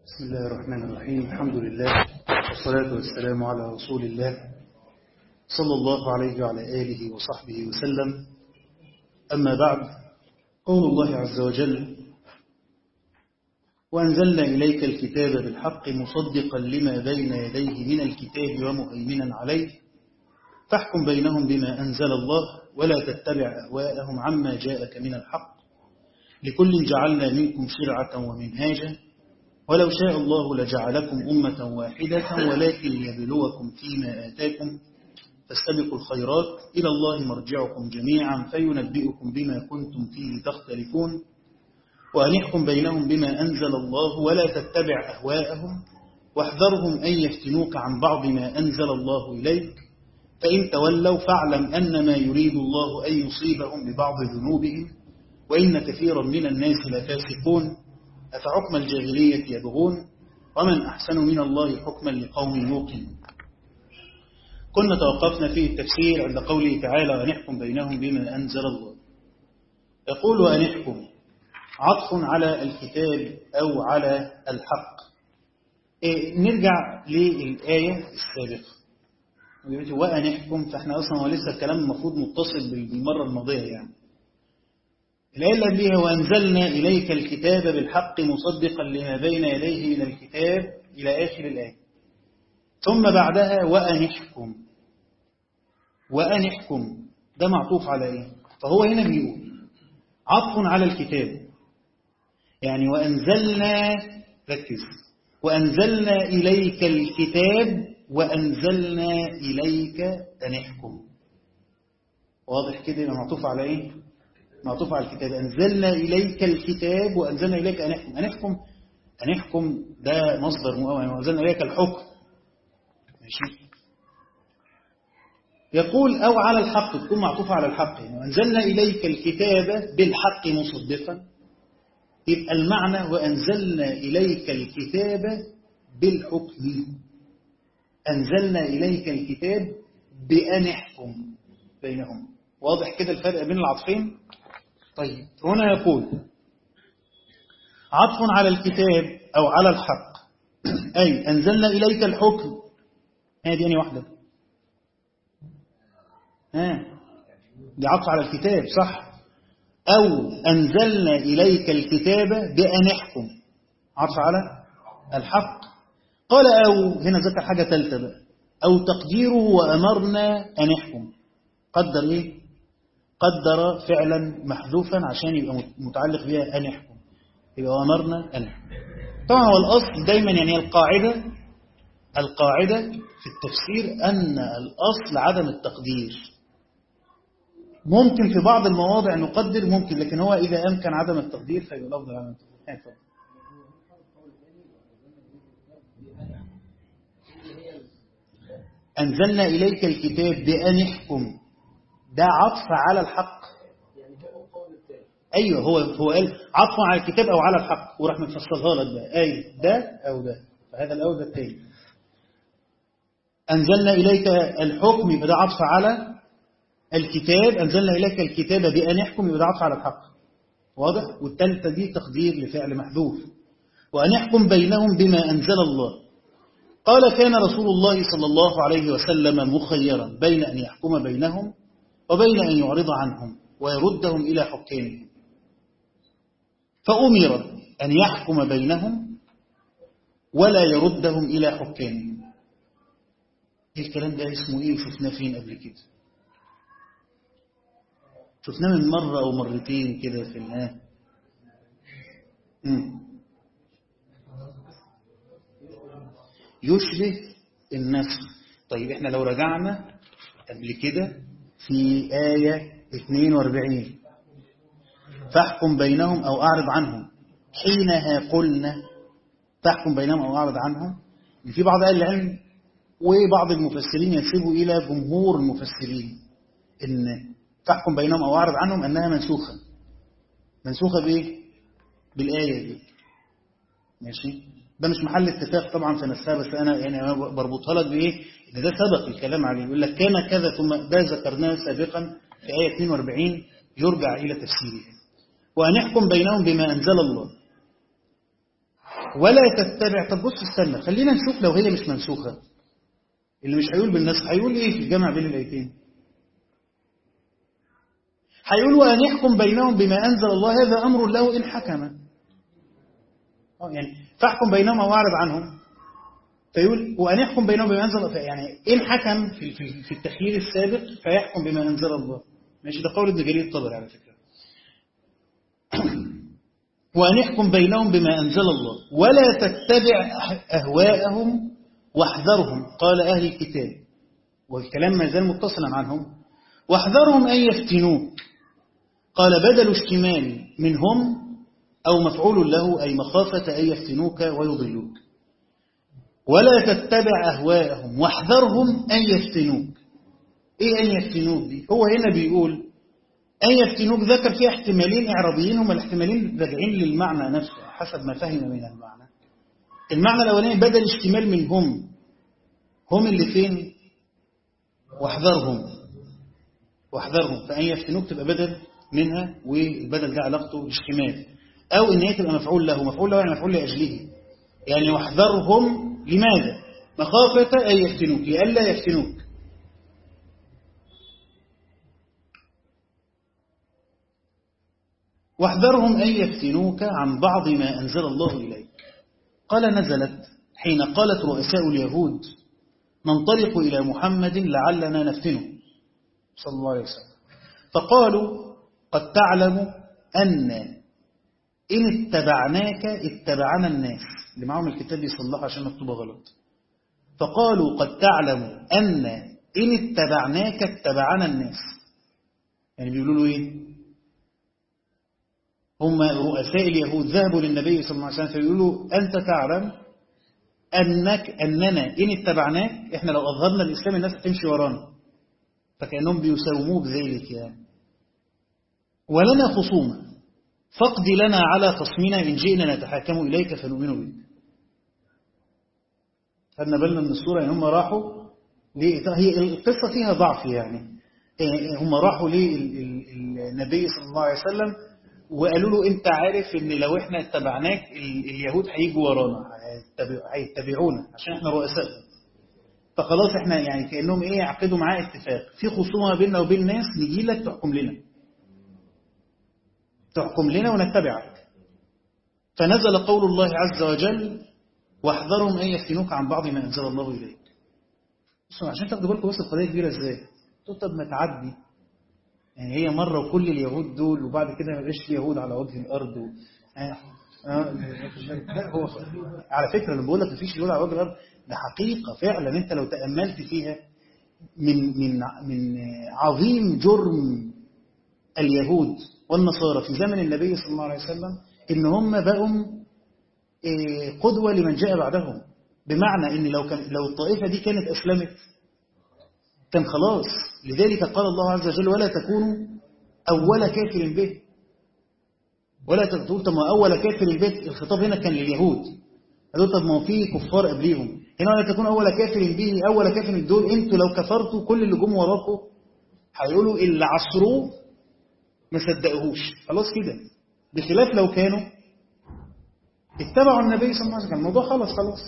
بسم الله الرحمن الرحيم الحمد لله والصلاة والسلام على رسول الله صلى الله عليه وعلى آله وصحبه وسلم أما بعد قول الله عز وجل وأنزلنا إليك الكتاب بالحق مصدقا لما بين يديه من الكتاب ومهيمنا عليه فاحكم بينهم بما أنزل الله ولا تتبع أهواءهم عما جاءك من الحق لكل جعلنا منكم شرعة ومنهاجا ولو شاء الله لجعلكم أمة واحدة ولكن ليبلوكم فيما آتاكم فاستبقوا الخيرات إلى الله مرجعكم جميعا فينبئكم بما كنتم فيه تختلفون وأن بينهم بما أنزل الله ولا تتبع أهواءهم واحذرهم أن يفتنوك عن بعض ما أنزل الله إليك فإن تولوا فاعلم أن ما يريد الله أن يصيبهم ببعض ذنوبهم وإن كثيرا من الناس لفاسقون أفحكم الجاهلية يبغون ومن أحسن من الله حكما لقوم يوقنون كنا توقفنا في التفسير عند قوله تعالى ونحكم بينهم بما أنزل الله يقول ونحكم عطف على الكتاب أو على الحق إيه نرجع للآية السابقة وأنحكم فإحنا أصلا ولسه الكلام المفروض متصل بالمرة الماضية يعني الآية اللي قبلها وأنزلنا إليك الكتاب بالحق مصدقا لما بين يديه من الكتاب إلى آخر الآية ثم بعدها وأنحكم وأنحكم ده معطوف على إيه فهو هنا بيقول عطف على الكتاب يعني وأنزلنا ركز وأنزلنا إليك الكتاب وأنزلنا إليك أنحكم واضح كده معطوف على إيه معطوف على الكتاب أنزلنا إليك الكتاب وأنزلنا إليك أن نحكم أن نحكم أن نحكم ده مصدر مؤمن وأنزلنا إليك الحكم ماشي يقول أو على الحق تكون معطوفة على الحق يعني وأنزلنا إليك الكتاب بالحق مصدقا يبقى المعنى وأنزلنا إليك الكتاب بالحكم أنزلنا إليك الكتاب بأن احكم بينهم واضح كده الفرق بين العطفين طيب هنا يقول عطف على الكتاب أو على الحق أي أنزلنا إليك الحكم هذه أني واحدة ها دي عطف على الكتاب صح أو أنزلنا إليك الكتاب بأن احكم عطف على الحق قال أو هنا ذكر حاجة ثالثة بقى أو تقديره وأمرنا أن احكم قدر إيه قدر فعلا محذوفا عشان يبقى متعلق بها أن يحكم يبقى أمرنا أن يحكم طبعا هو الأصل دايما يعني القاعدة القاعدة في التفسير أن الأصل عدم التقدير ممكن في بعض المواضع نقدر ممكن لكن هو إذا أمكن عدم التقدير فيبقى الأفضل عدم التقدير أنزلنا إليك الكتاب بأن يحكم ده عطف على الحق أيوه هو هو قال عطف على الكتاب أو على الحق وراح مفصلها لك بقى أي ده أو ده فهذا الأول ده الثاني أنزلنا إليك الحكم يبقى ده عطف على الكتاب أنزلنا إليك الكتاب بأن يحكم يبقى ده عطف على الحق واضح والثالثة دي تقدير لفعل محذوف وأن يحكم بينهم بما أنزل الله قال كان رسول الله صلى الله عليه وسلم مخيرا بين أن يحكم بينهم وبين أن يعرض عنهم ويردهم إلى حكامهم فأمر أن يحكم بينهم ولا يردهم إلى حكامهم الكلام ده اسمه إيه وشفناه فين قبل كده شفناه من مرة أو مرتين كده في الها يشبه النفس طيب احنا لو رجعنا قبل كده في آية 42 فاحكم بينهم أو أعرض عنهم حينها قلنا تحكم بينهم أو أعرض عنهم في بعض أهل العلم وبعض المفسرين ينسبوا إلى جمهور المفسرين إن تحكم بينهم أو أعرض عنهم أنها منسوخة منسوخة بإيه؟ بالآية دي ماشي ده مش محل اتفاق طبعا في نفسها بس أنا يعني أنا بربطها لك بإيه إن ده سبق الكلام عليه يقول لك كان كذا ثم ده ذكرناه سابقا في آية 42 يرجع إلى تفسيره وأن يحكم بينهم بما أنزل الله ولا تتبع طب بص استنى خلينا نشوف لو هي مش منسوخة اللي مش هيقول بالنسخ هيقول ايه في الجمع بين الايتين هيقول وأن يحكم بينهم بما أنزل الله هذا أمر له إن حكم يعني فاحكم بينهم أو أعرض عنهم فيقول وأن يحكم بينهم بما أنزل الله يعني إن حكم في في التخيير السابق فيحكم بما أنزل الله ماشي ده قول ابن جرير الطبري على فكرة وأن يحكم بينهم بما أنزل الله ولا تتبع أهواءهم واحذرهم قال أهل الكتاب والكلام ما زال متصلا عنهم واحذرهم أن يفتنوك قال بدل اشتمال منهم أو مفعول له أي مخافة أن يفتنوك ويضلوك ولا تتبع أهواءهم واحذرهم أن يفتنوك إيه أن يفتنوك دي هو هنا بيقول أن يفتنوك ذكر فيها احتمالين إعرابيين هما الاحتمالين راجعين للمعنى نفسه حسب ما فهم من المعنى المعنى الأولاني بدل اشتمال منهم هم اللي فين واحذرهم واحذرهم فأن يفتنوك تبقى بدل منها والبدل ده علاقته بالاشتمال أو إن هي تبقى مفعول له مفعول له يعني مفعول لأجله يعني واحذرهم لماذا مخافة أن يفتنوك لئلا يفتنوك واحذرهم أن يفتنوك عن بعض ما أنزل الله إليك قال نزلت حين قالت رؤساء اليهود ننطلق إلى محمد لعلنا نفتنه صلى الله عليه وسلم فقالوا قد تعلم أن إن اتبعناك اتبعنا الناس اللي معهم الكتاب يصلح عشان مكتوبة غلط فقالوا قد تعلم أن إن اتبعناك اتبعنا الناس يعني بيقولوا له إيه هم رؤساء اليهود ذهبوا للنبي صلى الله عليه وسلم فيقولوا أنت تعلم أنك أننا إن اتبعناك إحنا لو أظهرنا الإسلام الناس هتمشي ورانا فكأنهم بيساوموه بذلك يعني ولنا خصومة فاقضي لنا على خصمنا إن جئنا نتحاكم إليك فنؤمن بك خدنا بالنا من الصورة إن هم راحوا هي القصة فيها ضعف يعني هم راحوا للنبي صلى الله عليه وسلم وقالوا له انت عارف ان لو احنا اتبعناك اليهود هيجوا ورانا هيتبعونا عشان احنا رؤساء فخلاص احنا يعني كانهم ايه يعقدوا معاه اتفاق في خصومه بيننا وبين ناس نجي لك تحكم لنا تحكم لنا ونتبعك فنزل قول الله عز وجل واحذرهم ان يفتنوك عن بعض ما انزل الله اليك بصوا عشان تاخدوا بالكم بس القضيه كبيره ازاي طب ما تعدي يعني هي مرة وكل اليهود دول وبعد كده ما بقاش في يهود على وجه الأرض و... آه هو على فكرة لما بقول لك مفيش يهود على وجه الأرض ده حقيقة فعلا أنت لو تأملت فيها من من من عظيم جرم اليهود والنصارى في زمن النبي صلى الله عليه وسلم إن هم بقوا قدوة لمن جاء بعدهم بمعنى إن لو كان لو الطائفة دي كانت أسلمت كان خلاص لذلك قال الله عز وجل ولا تكونوا أول كافر به ولا تقول طب ما أول كافر به الخطاب هنا كان لليهود قالوا طب ما هو في كفار قبليهم هنا ولا تكون أول كافر به أول كافر دول أنتوا لو كفرتوا كل اللي جم وراكم هيقولوا اللي عصروه ما صدقوهوش خلاص كده بخلاف لو كانوا اتبعوا النبي صلى الله عليه وسلم الموضوع خلص خلاص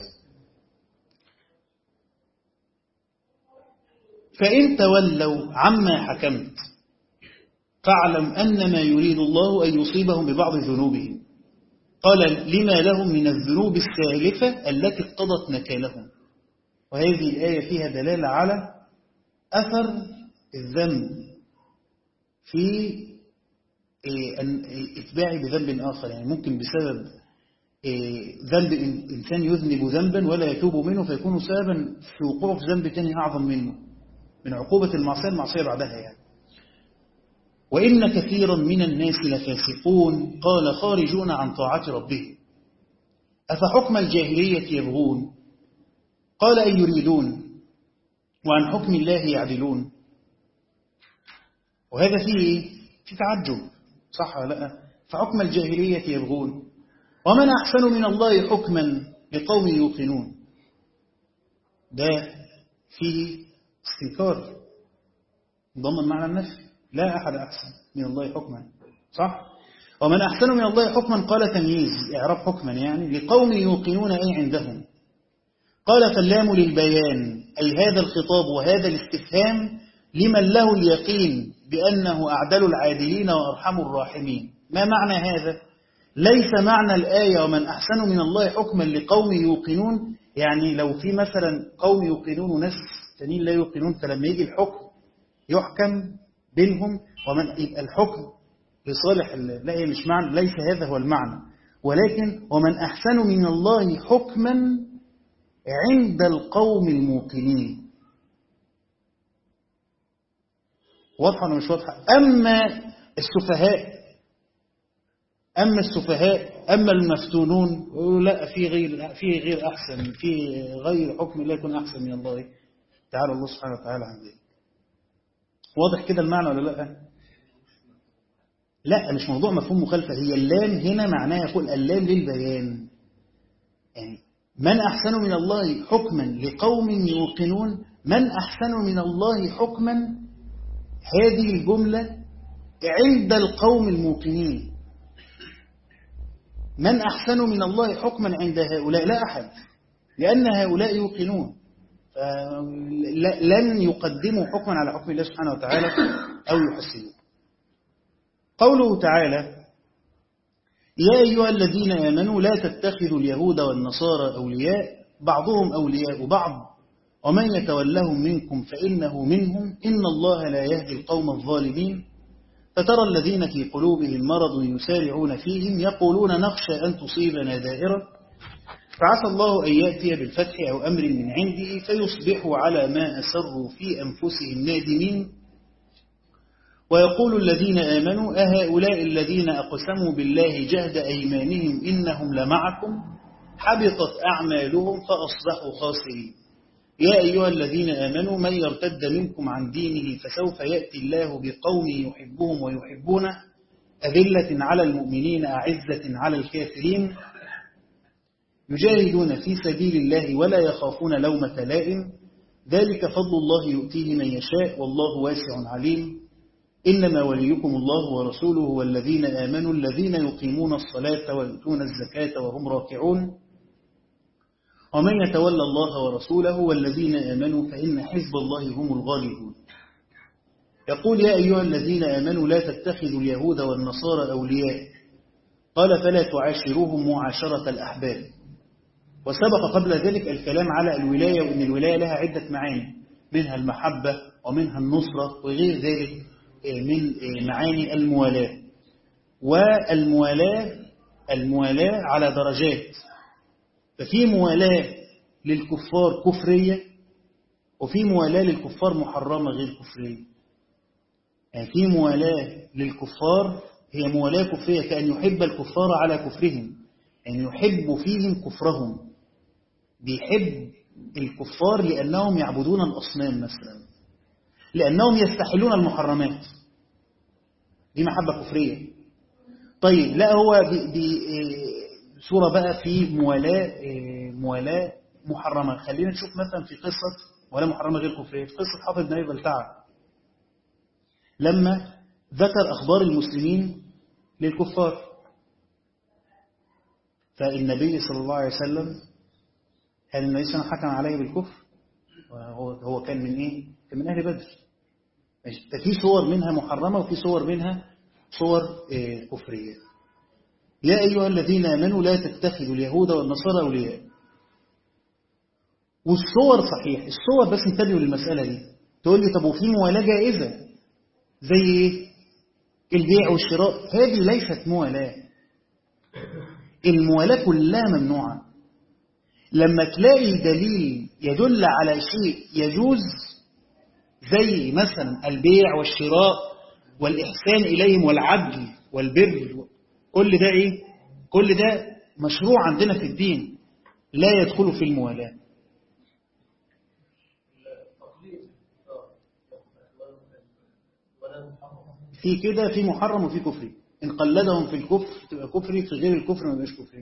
فإن تولوا عما حكمت فاعلم أن ما يريد الله أن يصيبهم ببعض ذنوبهم قال لما لهم من الذنوب السالفة التي اقتضت نكالهم وهذه الآية فيها دلالة على أثر الذنب في الإتباع بذنب آخر يعني ممكن بسبب ذنب إنسان يذنب ذنبا ولا يتوب منه فيكون سببا في وقوعه في ذنب تاني أعظم منه من عقوبة المعصية المعصية بعدها يعني وإن كثيرا من الناس لفاسقون قال خارجون عن طاعة ربهم أفحكم الجاهلية يبغون قال أن يريدون وعن حكم الله يعدلون وهذا فيه في تعجب صح ولا لا فحكم الجاهلية يبغون ومن أحسن من الله حكما لقوم يوقنون ده فيه استنكار ضمن معنى النفي لا أحد أحسن من الله حكما صح ومن أحسن من الله حكما قال تمييز إعراب حكما يعني لقوم يوقنون أي عندهم قال فاللام للبيان أي هذا الخطاب وهذا الاستفهام لمن له اليقين بأنه أعدل العادلين وأرحم الراحمين ما معنى هذا؟ ليس معنى الآية ومن أحسن من الله حكما لقوم يوقنون يعني لو في مثلا قوم يوقنون وناس تانيين لا يوقنون فلما يجي الحكم يحكم بينهم ومن الحكم لصالح لا هي مش معنى ليس هذا هو المعنى ولكن ومن أحسن من الله حكما عند القوم الموقنين واضحة ولا مش واضحة أما السفهاء أما السفهاء أما المفتونون لا في غير في غير أحسن في غير حكم لا يكون أحسن من الله تعالى الله سبحانه وتعالى عن ذلك واضح كده المعنى ولا لا لا مش موضوع مفهوم مخالفة هي اللام هنا معناها يقول اللام للبيان يعني من أحسن من الله حكما لقوم يوقنون من أحسن من الله حكما هذه الجملة عند القوم الموقنين من أحسن من الله حكما عند هؤلاء لا أحد لأن هؤلاء يوقنون لن يقدموا حكما على حكم الله سبحانه وتعالى أو يحسنوا قوله تعالى يا أيها الذين آمنوا لا تتخذوا اليهود والنصارى أولياء بعضهم أولياء بعض ومن يتولهم منكم فإنه منهم إن الله لا يهدي القوم الظالمين فترى الذين في قلوبهم مرض يسارعون فيهم يقولون نخشى أن تصيبنا دائرة فعسى الله أن يأتي بالفتح أو أمر من عنده فيصبحوا على ما أسروا في أنفسهم نادمين ويقول الذين آمنوا أهؤلاء الذين أقسموا بالله جهد أيمانهم إنهم لمعكم حبطت أعمالهم فأصبحوا خاسرين يا أيها الذين آمنوا من يرتد منكم عن دينه فسوف يأتي الله بقوم يحبهم ويحبونه أذلة على المؤمنين أعزة على الكافرين يجاهدون في سبيل الله ولا يخافون لومة لائم ذلك فضل الله يؤتيه من يشاء والله واسع عليم إنما وليكم الله ورسوله والذين آمنوا الذين يقيمون الصلاة ويؤتون الزكاة وهم راكعون ومن يتولى الله ورسوله والذين آمنوا فإن حزب الله هم الغالبون يقول يا أيها الذين آمنوا لا تتخذوا اليهود والنصارى أولياء قال فلا تعاشروهم معاشرة الأحباب وسبق قبل ذلك الكلام على الولاية وأن الولاية لها عدة معاني منها المحبة ومنها النصرة وغير ذلك من معاني الموالاة والموالاة الموالاة على درجات ففي موالاة للكفار كفرية وفي موالاة للكفار محرمة غير كفرية يعني في موالاة للكفار هي موالاة كفرية كأن يحب الكفار على كفرهم يعني يحب فيهم كفرهم بيحب الكفار لأنهم يعبدون الأصنام مثلا لأنهم يستحلون المحرمات دي محبة كفرية طيب لا هو دي, دي صورة بقى في موالاة موالاة محرمة خلينا نشوف مثلا في قصة ولا محرمة غير كفرية في قصة حافظ بن أبي بلتعة لما ذكر أخبار المسلمين للكفار فالنبي صلى الله عليه وسلم هل النبي صلى الله عليه وسلم حكم عليه بالكفر هو هو كان من ايه كان من اهل بدر ففي صور منها محرمه وفي صور منها صور إيه كفريه يا ايها الذين امنوا لا تتخذوا اليهود والنصارى اولياء والصور صحيح الصور بس انتبهوا للمساله دي تقول لي طب وفي موالاه جائزه زي ايه البيع والشراء هذه ليست موالاه الموالاه كلها ممنوعه لما تلاقي دليل يدل على شيء يجوز زي مثلا البيع والشراء والإحسان إليهم والعدل والبر كل ده إيه؟ كل ده مشروع عندنا في الدين لا يدخل في الموالاة في كده في محرم وفي كفري إن قلدهم في الكفر تبقى كفري في غير الكفر ما يبقاش كفري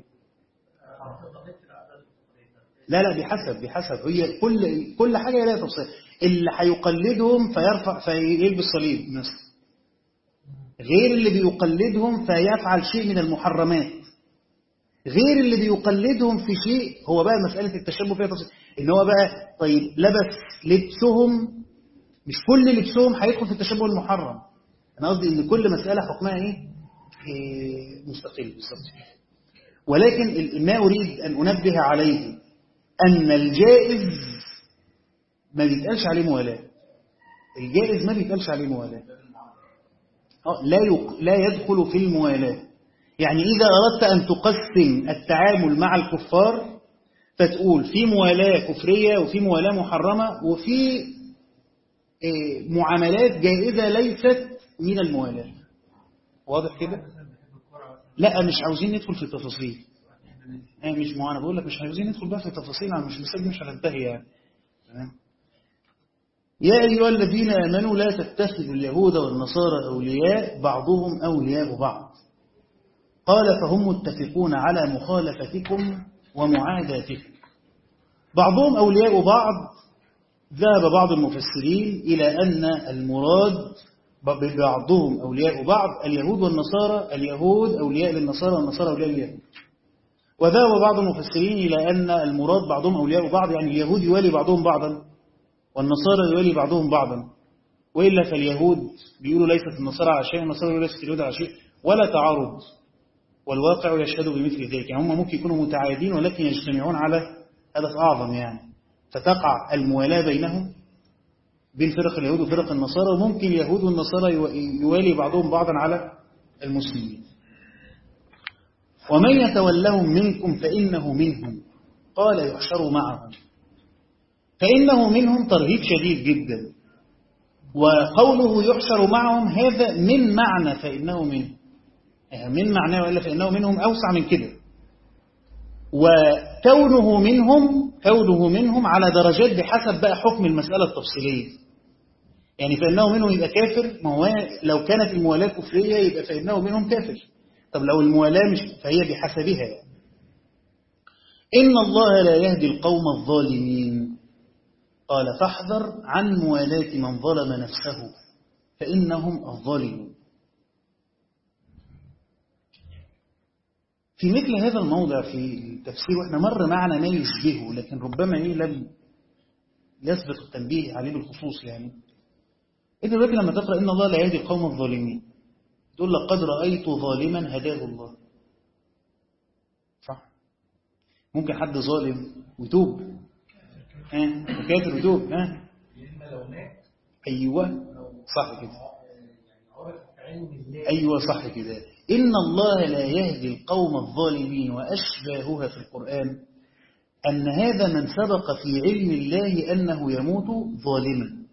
لا لا بحسب بحسب هي كل كل حاجه لها تفصيل اللي هيقلدهم فيرفع فيلبس صليب مثلا غير اللي بيقلدهم فيفعل شيء من المحرمات غير اللي بيقلدهم في شيء هو بقى مسألة التشبه فيها تصير إن هو بقى طيب لبس لبسهم مش كل لبسهم هيدخل في التشبه المحرم أنا قصدي إن كل مسألة حكمها إيه, إيه مستقل بالظبط ولكن ما أريد أن أنبه عليه أن الجائز ما بيتقالش عليه موالاة الجائز ما بيتقالش عليه موالاة لا يق... لا يدخل في الموالاة يعني إذا أردت أن تقسم التعامل مع الكفار فتقول في موالاة كفرية وفي موالاة محرمة وفي معاملات جائزة ليست من الموالاة واضح كده؟ لا مش عاوزين ندخل في التفاصيل آه مش معانا بقول لك مش عاوزين ندخل بقى في التفاصيل انا مش مسجل مش هننتهي يعني تمام يا أيها الذين آمنوا لا تتخذوا اليهود والنصارى أولياء بعضهم أولياء بعض قال فهم متفقون على مخالفتكم ومعاداتكم بعضهم أولياء بعض ذهب بعض المفسرين إلى أن المراد ببعضهم أولياء بعض اليهود والنصارى اليهود أولياء للنصارى والنصارى أولياء لليهود وذهب بعض المفسرين إلى أن المراد بعضهم أولياء بعض يعني اليهود يوالي بعضهم بعضا والنصارى يوالي بعضهم بعضا وإلا فاليهود بيقولوا ليست النصارى على شيء والنصارى يقولوا ليست اليهود على شيء ولا تعارض والواقع يشهد بمثل ذلك يعني هم ممكن يكونوا متعادين ولكن يجتمعون على هدف أعظم يعني فتقع الموالاة بينهم بين فرق اليهود وفرق النصارى وممكن اليهود والنصارى يوالي بعضهم بعضا على المسلمين ومن يتولهم منكم فإنه منهم قال يحشر معهم فإنه منهم ترهيب شديد جدا وقوله يحشر معهم هذا من معنى فإنه منهم من معناه وإلا فإنه منهم أوسع من كده وكونه منهم كونه منهم على درجات بحسب بقى حكم المسألة التفصيلية يعني فإنه منهم يبقى كافر ما هو لو كانت الموالاة كفرية يبقى فإنه منهم كافر طب لو الموالاة مش فهي بحسبها يعني. إن الله لا يهدي القوم الظالمين قال فاحذر عن موالاة من ظلم نفسه فإنهم الظالمون في مثل هذا الموضع في التفسير واحنا مر معنا ما يشبهه لكن ربما ايه لم يسبق التنبيه عليه بالخصوص يعني انت دلوقتي لما تقرا ان الله لا يهدي القوم الظالمين تقول لقد رايت ظالما هداه الله صح ممكن حد ظالم ويتوب ها وكافر ويتوب ها ايوه صح كده ايوه صح كده إن الله لا يهدي القوم الظالمين وأشباهها في القرآن أن هذا من سبق في علم الله أنه يموت ظالما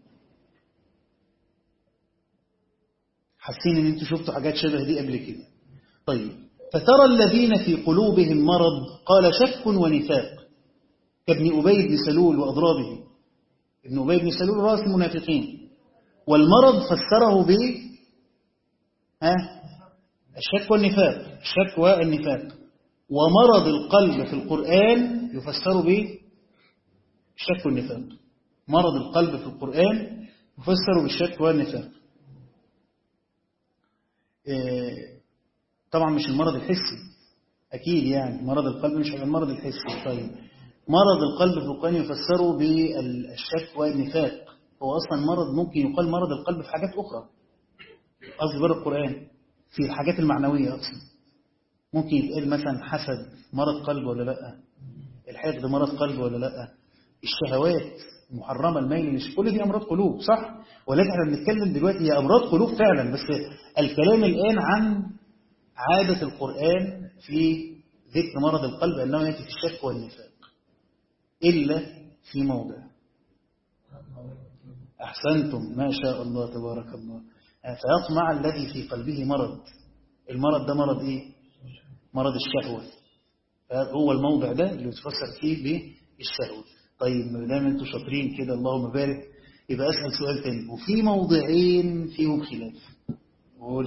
حاسين ان انتوا شفتوا حاجات شبه دي قبل كده طيب فترى الذين في قلوبهم مرض قال شك ونفاق كابن أبي بن سلول وأضرابه ابن أبي بن سلول رأس المنافقين والمرض فسره ب ها الشك والنفاق الشك والنفاق ومرض القلب في القرآن يفسر به الشك والنفاق مرض القلب في القرآن يفسر بالشك والنفاق طبعا مش المرض الحسي أكيد يعني مرض القلب مش المرض الحسي طيب مرض القلب في القرآن يفسر بالشك والنفاق هو أصلا مرض ممكن يقال مرض القلب في حاجات أخرى قصدي بره القرآن في الحاجات المعنوية أصلا ممكن يتقال مثلا حسد مرض قلب ولا لا الحقد مرض قلب ولا لا الشهوات المحرمة الميل مش كل دي أمراض قلوب صح ولكن احنا بنتكلم دلوقتي هي أمراض قلوب فعلا بس الكلام الآن عن عادة القرآن في ذكر مرض القلب أنه يأتي في الشك والنفاق إلا في موضع أحسنتم ما شاء الله تبارك الله فيطمع الذي في قلبه مرض المرض ده مرض إيه مرض الشهوة هو الموضع ده اللي يتفسر فيه بالشهوة طيب ما دام انتوا شاطرين كده اللهم بارك يبقى أسأل سؤال تاني وفي موضعين فيهم خلاف قول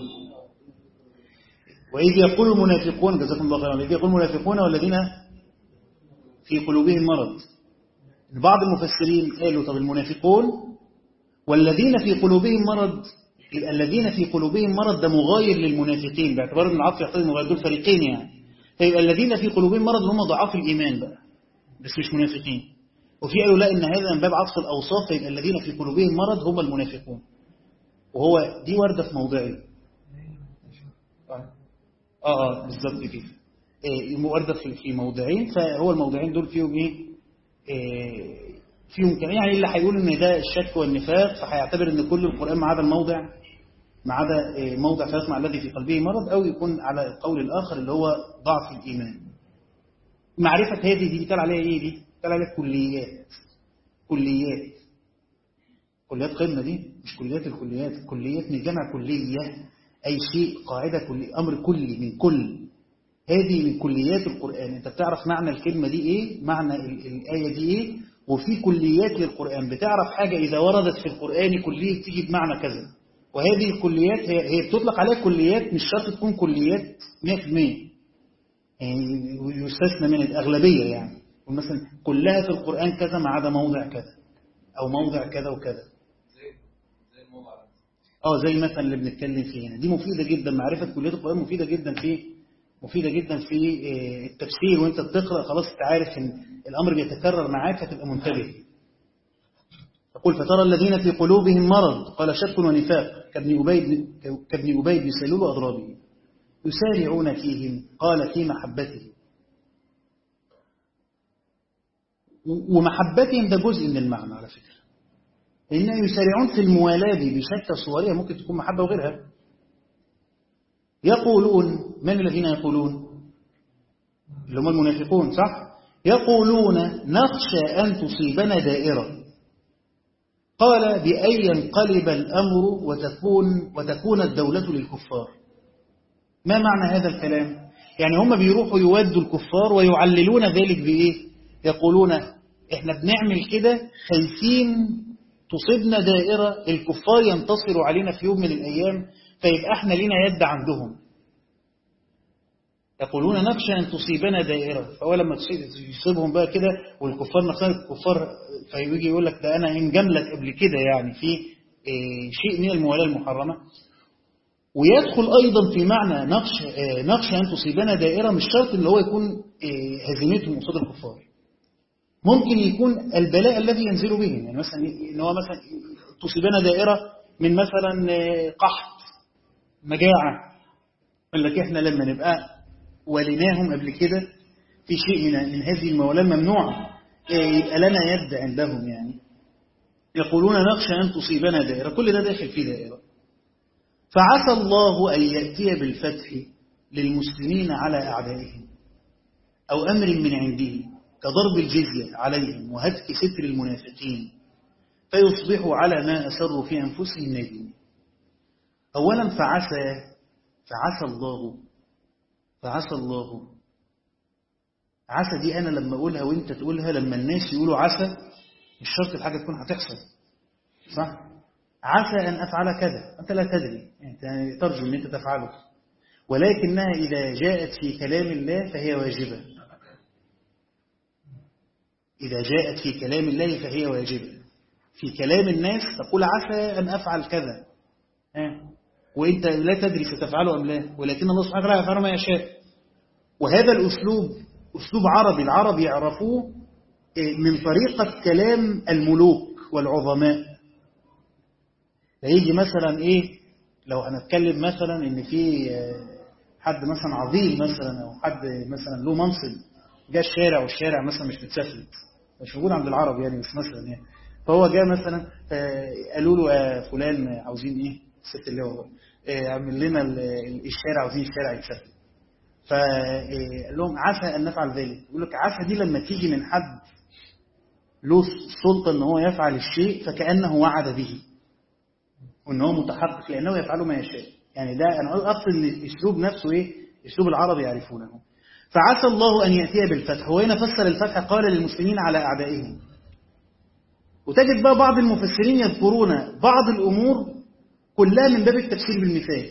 وإذ يقول المنافقون جزاكم الله خيرا وإذ يقول المنافقون والذين في قلوبهم مرض بعض المفسرين قالوا طب المنافقون والذين في قلوبهم مرض يبقى الذين في قلوبهم مرض ده مغاير للمنافقين باعتبار ان العطف يقتضي المغاير دول فريقين يعني فيبقى الذين في قلوبهم مرض هم ضعاف الايمان بقى بس مش منافقين وفي قالوا لا ان هذا من باب عطف الاوصاف فيبقى الذين في قلوبهم مرض هم المنافقون وهو دي ورده في موضعين اه اه بالظبط كده إيه ورده في في موضعين فهو الموضعين دول فيهم ايه, إيه فيهم كمان يعني اللي هيقول ان ده الشك والنفاق فهيعتبر ان كل القران ما عدا الموضع ما عدا إيه موضع فيسمع الذي في قلبه مرض او يكون على القول الاخر اللي هو ضعف الايمان معرفه هذه دي بيتقال عليها ايه دي بيتقال عليها كليات كليات كليات قمه دي مش كليات الكليات كليات من جمع كليه اي شيء قاعده كلي امر كلي من كل هذه من كليات القرآن انت بتعرف معنى الكلمة دي ايه معنى الآية دي ايه وفي كليات للقرآن بتعرف حاجة إذا وردت في القرآن كلية تيجي بمعنى كذا وهذه الكليات هي, هي بتطلق عليها كليات مش شرط تكون كليات 100% يعني يستثنى من الأغلبية يعني مثلا كلها في القرآن كذا ما عدا موضع كذا أو موضع كذا وكذا اه زي مثلا اللي بنتكلم فيه هنا دي مفيدة جدا معرفة كليات القرآن مفيدة جدا في مفيدة جدا في التفسير وانت بتقرأ خلاص انت عارف ان الامر بيتكرر معاك فتبقى منتبه يقول فترى الذين في قلوبهم مرض قال شك ونفاق كابن أبي كابن أبي بن سلول وأضرابه يسارعون فيهم قال في محبته ومحبتهم ده جزء من المعنى على فكرة لأنهم يسارعون في الموالاة بشتى صورها ممكن تكون محبة وغيرها يقولون من الذين يقولون اللي هم المنافقون صح يقولون نخشى أن تصيبنا دائرة قال بأن ينقلب الأمر وتكون, وتكون الدولة للكفار ما معنى هذا الكلام يعني هم بيروحوا يودوا الكفار ويعللون ذلك بإيه يقولون احنا بنعمل كده خايفين تصيبنا دائرة الكفار ينتصروا علينا في يوم من الأيام فيبقى احنا لنا يد عندهم يقولون نخشى أن تصيبنا دائرة فهو لما يصيبهم بقى كده والكفار نفسهم الكفار فيجي يقول لك ده أنا انجملك قبل كده يعني في شيء من الموالاة المحرمة ويدخل أيضا في معنى نخشى نخشى أن تصيبنا دائرة مش شرط اللي هو يكون هزيمتهم قصاد الكفار ممكن يكون البلاء الذي ينزل بهم يعني مثلا ان هو مثلا تصيبنا دائرة من مثلا قحط مجاعة قال لك احنا لما نبقى وليناهم قبل كده في شيء من, من هذه الموالاه الممنوعة يبقى لنا يد عندهم يعني يقولون نخشى أن تصيبنا دائرة كل ده داخل في دائرة فعسى الله أن يأتي بالفتح للمسلمين على أعدائهم أو أمر من عنده كضرب الجزية عليهم وهتك ستر المنافقين فيصبحوا على ما أسروا في أنفسهم نادمين أولا فعسى فعسى الله فعسى الله عسى دي أنا لما أقولها وإنت تقولها لما الناس يقولوا عسى مش شرط الحاجة تكون هتحصل صح عسى أن أفعل كذا أنت لا تدري يعني ترجو أن أنت تفعله ولكنها إذا جاءت في كلام الله فهي واجبة إذا جاءت في كلام الله فهي واجبة في كلام الناس تقول عسى أن أفعل كذا وإنت لا تدري ستفعله أم لا ولكن الله سبحانه وتعالى يفعل ما يشاء وهذا الأسلوب أسلوب عربي العرب يعرفوه من طريقة كلام الملوك والعظماء فيجي مثلا إيه لو هنتكلم مثلا إن في حد مثلا عظيم مثلا أو حد مثلا له منصب جاء الشارع والشارع مثلا مش متسفلت مش موجود عند العرب يعني مش مثلا يعني فهو جاء مثلا قالوا له يا فلان عاوزين ايه الست اللي هو عمل لنا الشارع عاوزين الشارع يتسفل فقال لهم عسى ان نفعل ذلك يقول لك عسى دي لما تيجي من حد له السلطه ان هو يفعل الشيء فكانه وعد به وان هو متحقق لانه يفعل ما يشاء يعني ده انا اقصد ان الاسلوب نفسه ايه اسلوب العرب يعرفونه فعسى الله أن يأتي بالفتح وهنا فسر الفتح قال للمسلمين على أعدائهم وتجد بقى بعض المفسرين يذكرون بعض الأمور كلها من باب التفسير بالمثال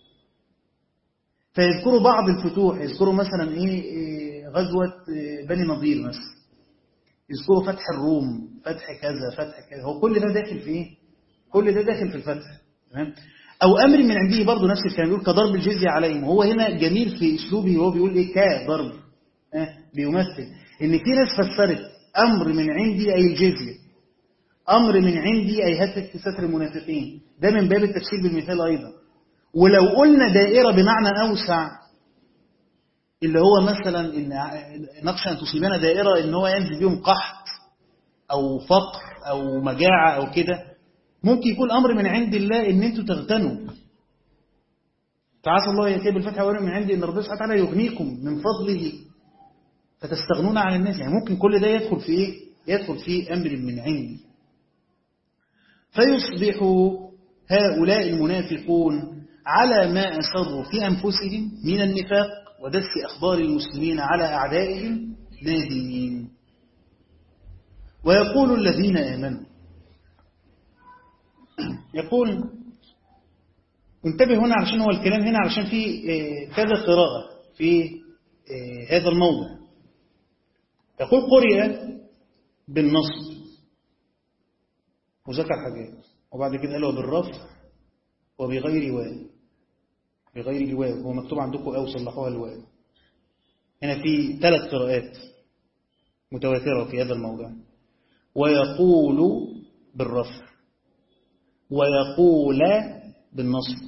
فيذكروا بعض الفتوح يذكروا مثلا إيه غزوة بني نضير مثلا يذكروا فتح الروم فتح كذا فتح كذا هو كل ده داخل في إيه؟ كل ده داخل في الفتح تمام أو أمر من عنده برضه نفس الكلام يقول كضرب الجزية عليهم وهو هنا جميل في أسلوبه وهو بيقول إيه كضرب آه بيمثل إن في ناس فسرت أمر من عندي أي الجزية أمر من عندي أي هتك ستر المنافقين ده من باب التفسير بالمثال أيضا ولو قلنا دائرة بمعنى أوسع اللي هو مثلا إن نخشى أن تصيبنا دائرة إن هو ينزل بيهم قحط أو فقر أو مجاعة أو كده ممكن يكون أمر من عند الله إن أنتوا تغتنوا تعالى الله يأتي بالفتح وأمر من عندي إن ربنا سبحانه وتعالى يغنيكم من فضله فتستغنون عن الناس يعني ممكن كل ده يدخل في إيه؟ يدخل في أمر من عندي فيصبح هؤلاء المنافقون على ما أسروا في أنفسهم من النفاق ودس أخبار المسلمين على أعدائهم نادمين ويقول الذين آمنوا يقول انتبه هنا علشان هو الكلام هنا علشان في كذا قراءة في هذا الموضع يقول قرئ بالنصب وذكر حاجات وبعد كده قالوا بالرفع وبغير واو بغير الواو هو مكتوب عندكم أو صلحوها الواو هنا في ثلاث قراءات متواترة في هذا الموضع ويقول بالرفع ويقول بالنصب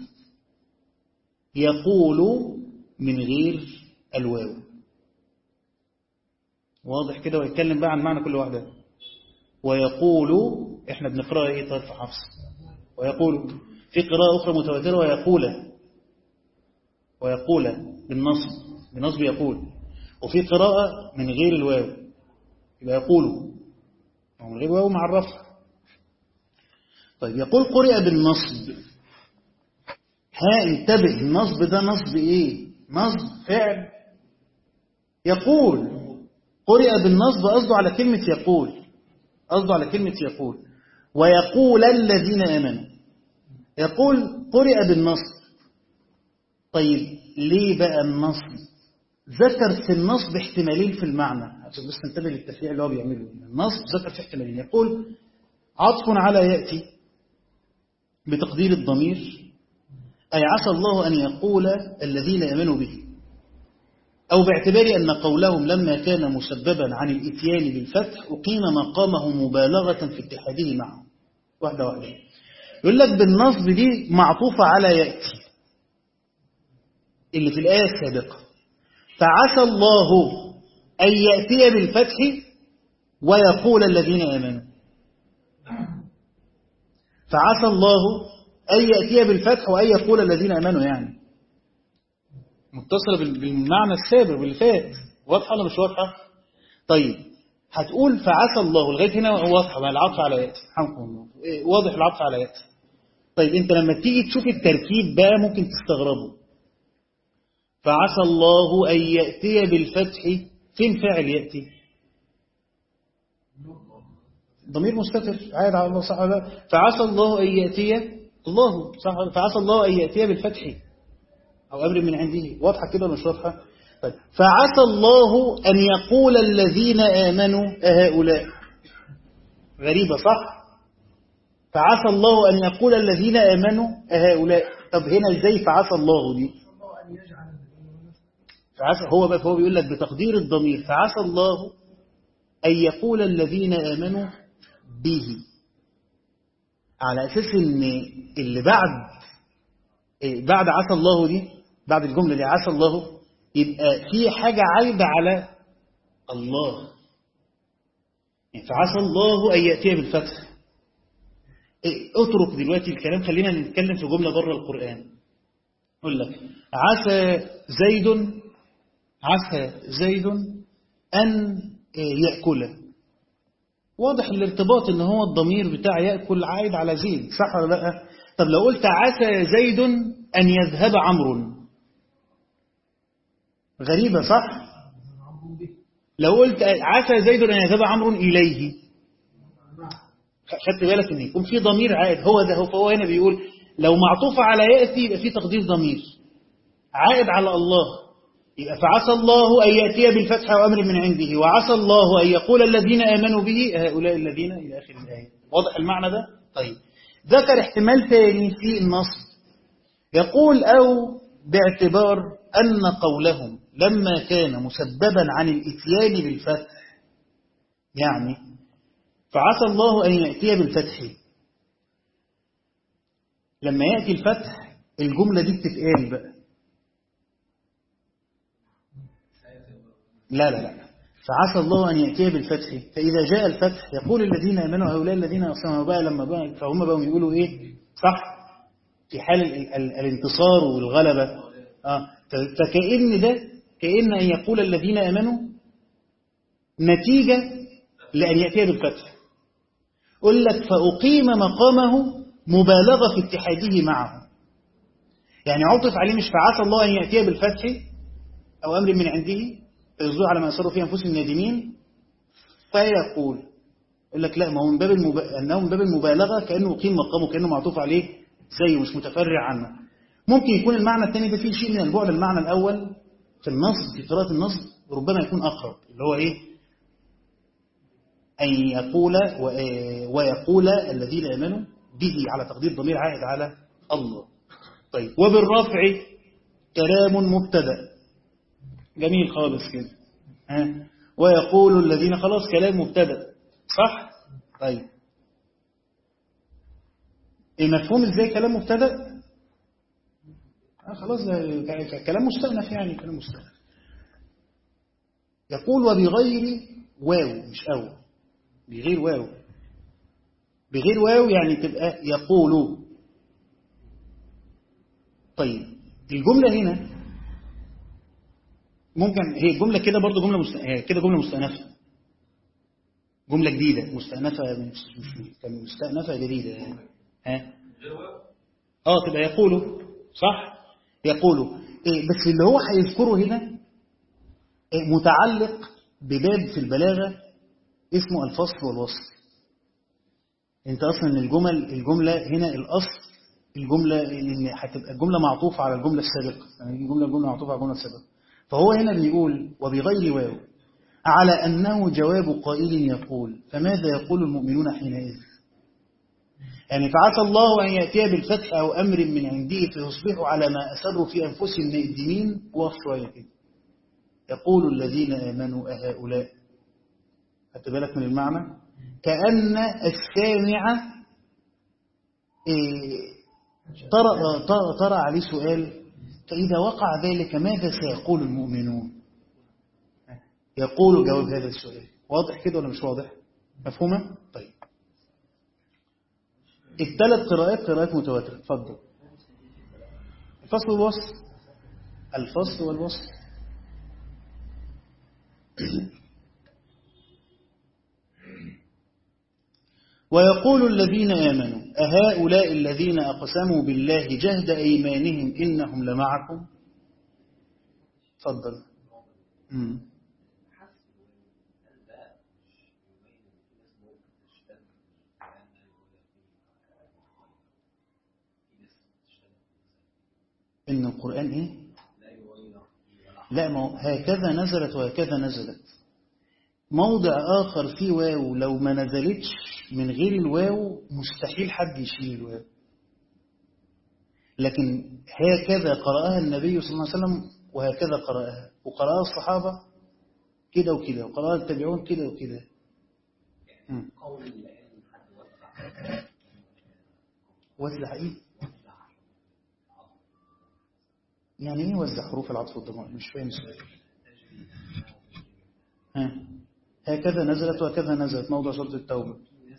يقول من غير الواو واضح كده ويتكلم بقى عن معنى كل واحدة ويقول احنا بنقرأ ايه طيب في حفص ويقول في قراءة أخرى متواترة ويقول ويقول بالنصب بالنصب يقول وفي قراءة من غير الواو يبقى يقول من غير الواو مع الرفع طيب يقول قرئ بالنصب ها انتبه النصب ده نصب ايه نصب فعل يقول قرئ بالنصب قصده على كلمة يقول قصده على كلمة يقول ويقول الذين آمنوا يقول قرئ بالنصب طيب ليه بقى النصب ذكر في النصب احتمالين في المعنى عشان بس ننتبه للتفريع اللي هو بيعمله النصب ذكر في احتمالين يقول عطف على يأتي بتقدير الضمير أي عسى الله أن يقول الذين آمنوا به أو باعتبار أن قولهم لما كان مسببا عن الإتيان بالفتح أقيم مقامه مبالغة في اتحاده معه واحدة واحدة يقول لك بالنصب دي معطوفة على يأتي اللي في الآية السابقة فعسى الله أن يأتي بالفتح ويقول الذين آمنوا فعسى الله أن يأتي بالفتح وأن يقول الذين آمنوا يعني متصلة بالمعنى السابق واللي فات واضحة ولا مش واضحة طيب هتقول فعسى الله لغاية هنا واضحة ما العطف على يأتي حمكم الله واضح العطف على يأتي طيب انت لما تيجي تشوف التركيب بقى ممكن تستغربه فعسى الله أن يأتي بالفتح فين فاعل يأتي ضمير مستتر عاد على الله صح ولا فعسى الله أن يأتي الله صح فعسى الله أن يأتي بالفتح أو أمر من عنده واضحة كده مش واضحة طيب فعسى الله أن يقول الذين آمنوا أهؤلاء غريبة صح فعسى الله أن يقول الذين آمنوا أهؤلاء طب هنا إزاي فعسى الله دي فعسى هو بقى فهو بيقول لك بتقدير الضمير فعسى الله أن يقول الذين آمنوا به على أساس إن اللي بعد بعد عسى الله دي بعد الجملة دي عسى الله يبقى في حاجة عايدة على الله يعني فعسى الله أن يأتي بالفتح اترك دلوقتي الكلام خلينا نتكلم في جملة بره القرآن أقول لك عسى زيد عسى زيد أن يأكل واضح الارتباط ان هو الضمير بتاع يأكل عائد على زيد صح ولا لا طب لو قلت عسى زيد أن يذهب عمرو غريبة صح لو قلت عسى زيد أن يذهب عمرو إليه خدت بالك ان يكون في ضمير عائد هو ده هو فهو هنا بيقول لو معطوف على يأتي يبقى في تقدير ضمير عائد على الله يبقى فعسى الله أن يأتي بالفتح وأمر من عنده وعسى الله أن يقول الذين آمنوا به هؤلاء الذين إلى آخر الآية واضح المعنى ده؟ طيب ذكر احتمال ثاني في النص يقول أو باعتبار أن قولهم لما كان مسببا عن الإتيان بالفتح يعني فعسى الله أن يأتي بالفتح لما يأتي الفتح الجملة دي بتتقال بقى لا لا لا فعسى الله أن يأتي بالفتح فإذا جاء الفتح يقول الذين آمنوا هؤلاء الذين أصلوا بقى لما بقى فهم بقوا يقولوا إيه صح في حال ال ال الانتصار والغلبة آه فكأن ده كأن أن يقول الذين آمنوا نتيجة لأن يأتي بالفتح قل لك فأقيم مقامه مبالغة في اتحاده معه يعني عطف عليه مش فعسى الله أن يأتي بالفتح أو أمر من عنده فيصدوا على ما أسروا في أنفسهم نادمين فيقول يقول لك لا ما هو من باب المب... أنه من باب المبالغة كأنه يقيم مقامه كأنه معطوف عليه زي مش متفرع عنه ممكن يكون المعنى الثاني ده فيه شيء من البعد المعنى الأول في النصب في قراءة النصب ربما يكون أقرب اللي هو إيه أن يقول ويقول الذين آمنوا به على تقدير ضمير عائد على الله طيب وبالرفع كلام مبتدا جميل خالص كده ها ويقول الذين خلاص كلام مبتدا صح طيب المفهوم ازاي كلام مبتدا آه خلاص ده كلام مستأنف يعني كلام مستأنف يقول وبغير واو مش أو بغير واو بغير واو يعني تبقى يقول طيب الجملة هنا ممكن هي الجملة كده برضو جملة مست... كده جملة مستأنفة جملة جديدة مستأنفة مش مش مستأنفة جديدة يعني. ها اه تبقى يقول صح يقول إيه بس اللي هو هيذكره هنا إيه متعلق بباب في البلاغة اسمه الفصل والوصل انت اصلا الجمل الجملة هنا الاصل الجملة ان هتبقى الجملة معطوفة على الجملة السابقة يعني الجملة الجملة معطوفة على الجملة السابقة فهو هنا بيقول وبغير واو على أنه جواب قائل يقول فماذا يقول المؤمنون حينئذ يعني فعسى الله أن يأتي بالفتح أو أمر من عنده فيصبحوا على ما أسروا في أنفسهم نائدمين وقف شوية كده يقول الذين آمنوا أهؤلاء خدت بالك من المعنى كأن السامع إيه طرأ, طرأ, طرأ عليه سؤال فإذا وقع ذلك ماذا سيقول المؤمنون يقول جواب هذا السؤال واضح كده ولا مش واضح مفهومة طيب الثلاث قراءات قراءات متواترة اتفضل الفصل والوصل الفصل والوصل ويقول الذين آمنوا أهؤلاء الذين أقسموا بالله جهد أيمانهم إنهم لمعكم تفضل مم. إن القرآن إيه لا ما هكذا نزلت وهكذا نزلت موضع آخر فيه واو لو ما نزلتش من غير الواو مستحيل حد يشيل الواو لكن هكذا قرأها النبي صلى الله عليه وسلم وهكذا قرأها وقرأها الصحابة كده وكده وقرأها التابعون كده وكده وزع ايه يعني ايه وزع حروف العطف والضمائر مش فاهم السؤال ها هكذا نزلت وهكذا نزلت موضع سورة التوبة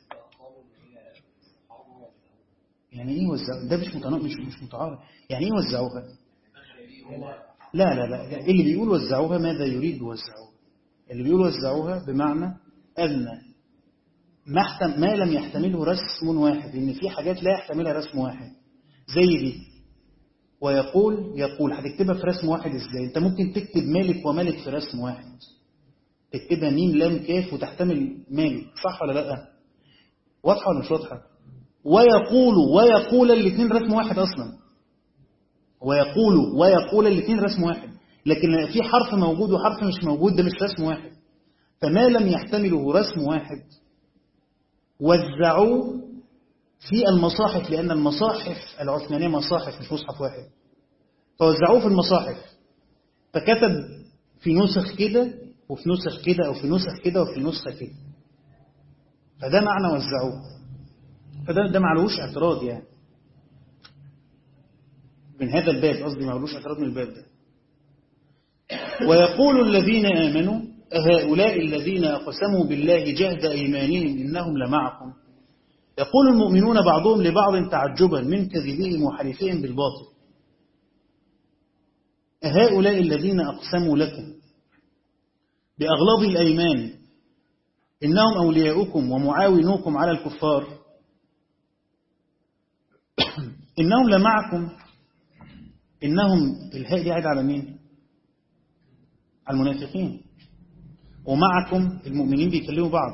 يعني ايه وزعوا ده مش متناقض مش مش متعارض يعني ايه وزعوها لا لا لا اللي بيقول وزعوها ماذا يريد بوزعوها اللي بيقول وزعوها بمعنى ان ما ما لم يحتمله رسم واحد ان في حاجات لا يحتملها رسم واحد زي دي ويقول يقول هتكتبها في رسم واحد ازاي انت ممكن تكتب مالك وملك في رسم واحد تكتبها ميم لام كاف وتحتمل مالك صح ولا لا واضحه ولا مش واضحه ويقول ويقول الاثنين رسم واحد اصلا ويقول ويقول الاثنين رسم واحد لكن في حرف موجود وحرف مش موجود ده مش رسم واحد فما لم يحتمله رسم واحد وزعوه في المصاحف لأن المصاحف العثمانية مصاحف مش مصحف واحد فوزعوه في المصاحف فكتب في نسخ كده وفي نسخ كده أو في نسخ كده وفي نسخة كده فده معنى وزعوه فده ده معلوش اعتراض يعني من هذا الباب قصدي معلوش اعتراض من الباب ده ويقول الذين آمنوا أهؤلاء الذين أقسموا بالله جهد أيمانهم إنهم لمعكم يقول المؤمنون بعضهم لبعض تعجبا من كذبهم وحلفهم بالباطل أهؤلاء الذين أقسموا لكم بأغلاظ الأيمان إنهم أولياؤكم ومعاونوكم على الكفار إنهم لمعكم إنهم الهاء دي عاد على مين على المنافقين ومعكم المؤمنين بيكلموا بعض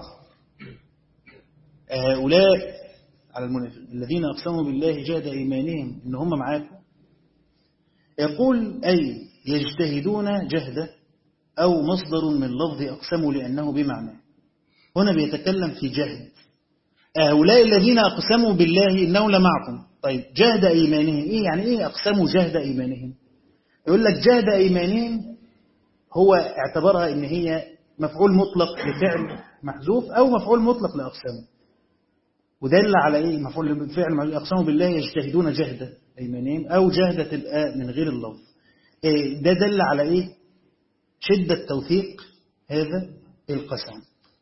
هؤلاء على المنافقين الذين أقسموا بالله جهد إيمانهم إن هم معاكم يقول أي يجتهدون جهده أو مصدر من لفظ أقسموا لأنه بمعنى هنا بيتكلم في جهد هؤلاء الذين أقسموا بالله إنه لمعكم طيب جهد إيمانهم إيه يعني إيه أقسموا جهد إيمانهم يقول لك جهد إيمانهم هو اعتبرها إن هي مفعول مطلق لفعل محذوف أو مفعول مطلق لأقسامه ودل على إيه مفعول فعل أقسموا بالله يجتهدون جهد أيمانهم أو جهدة الآ من غير اللفظ إيه ده دل على إيه شدة توثيق هذا القسم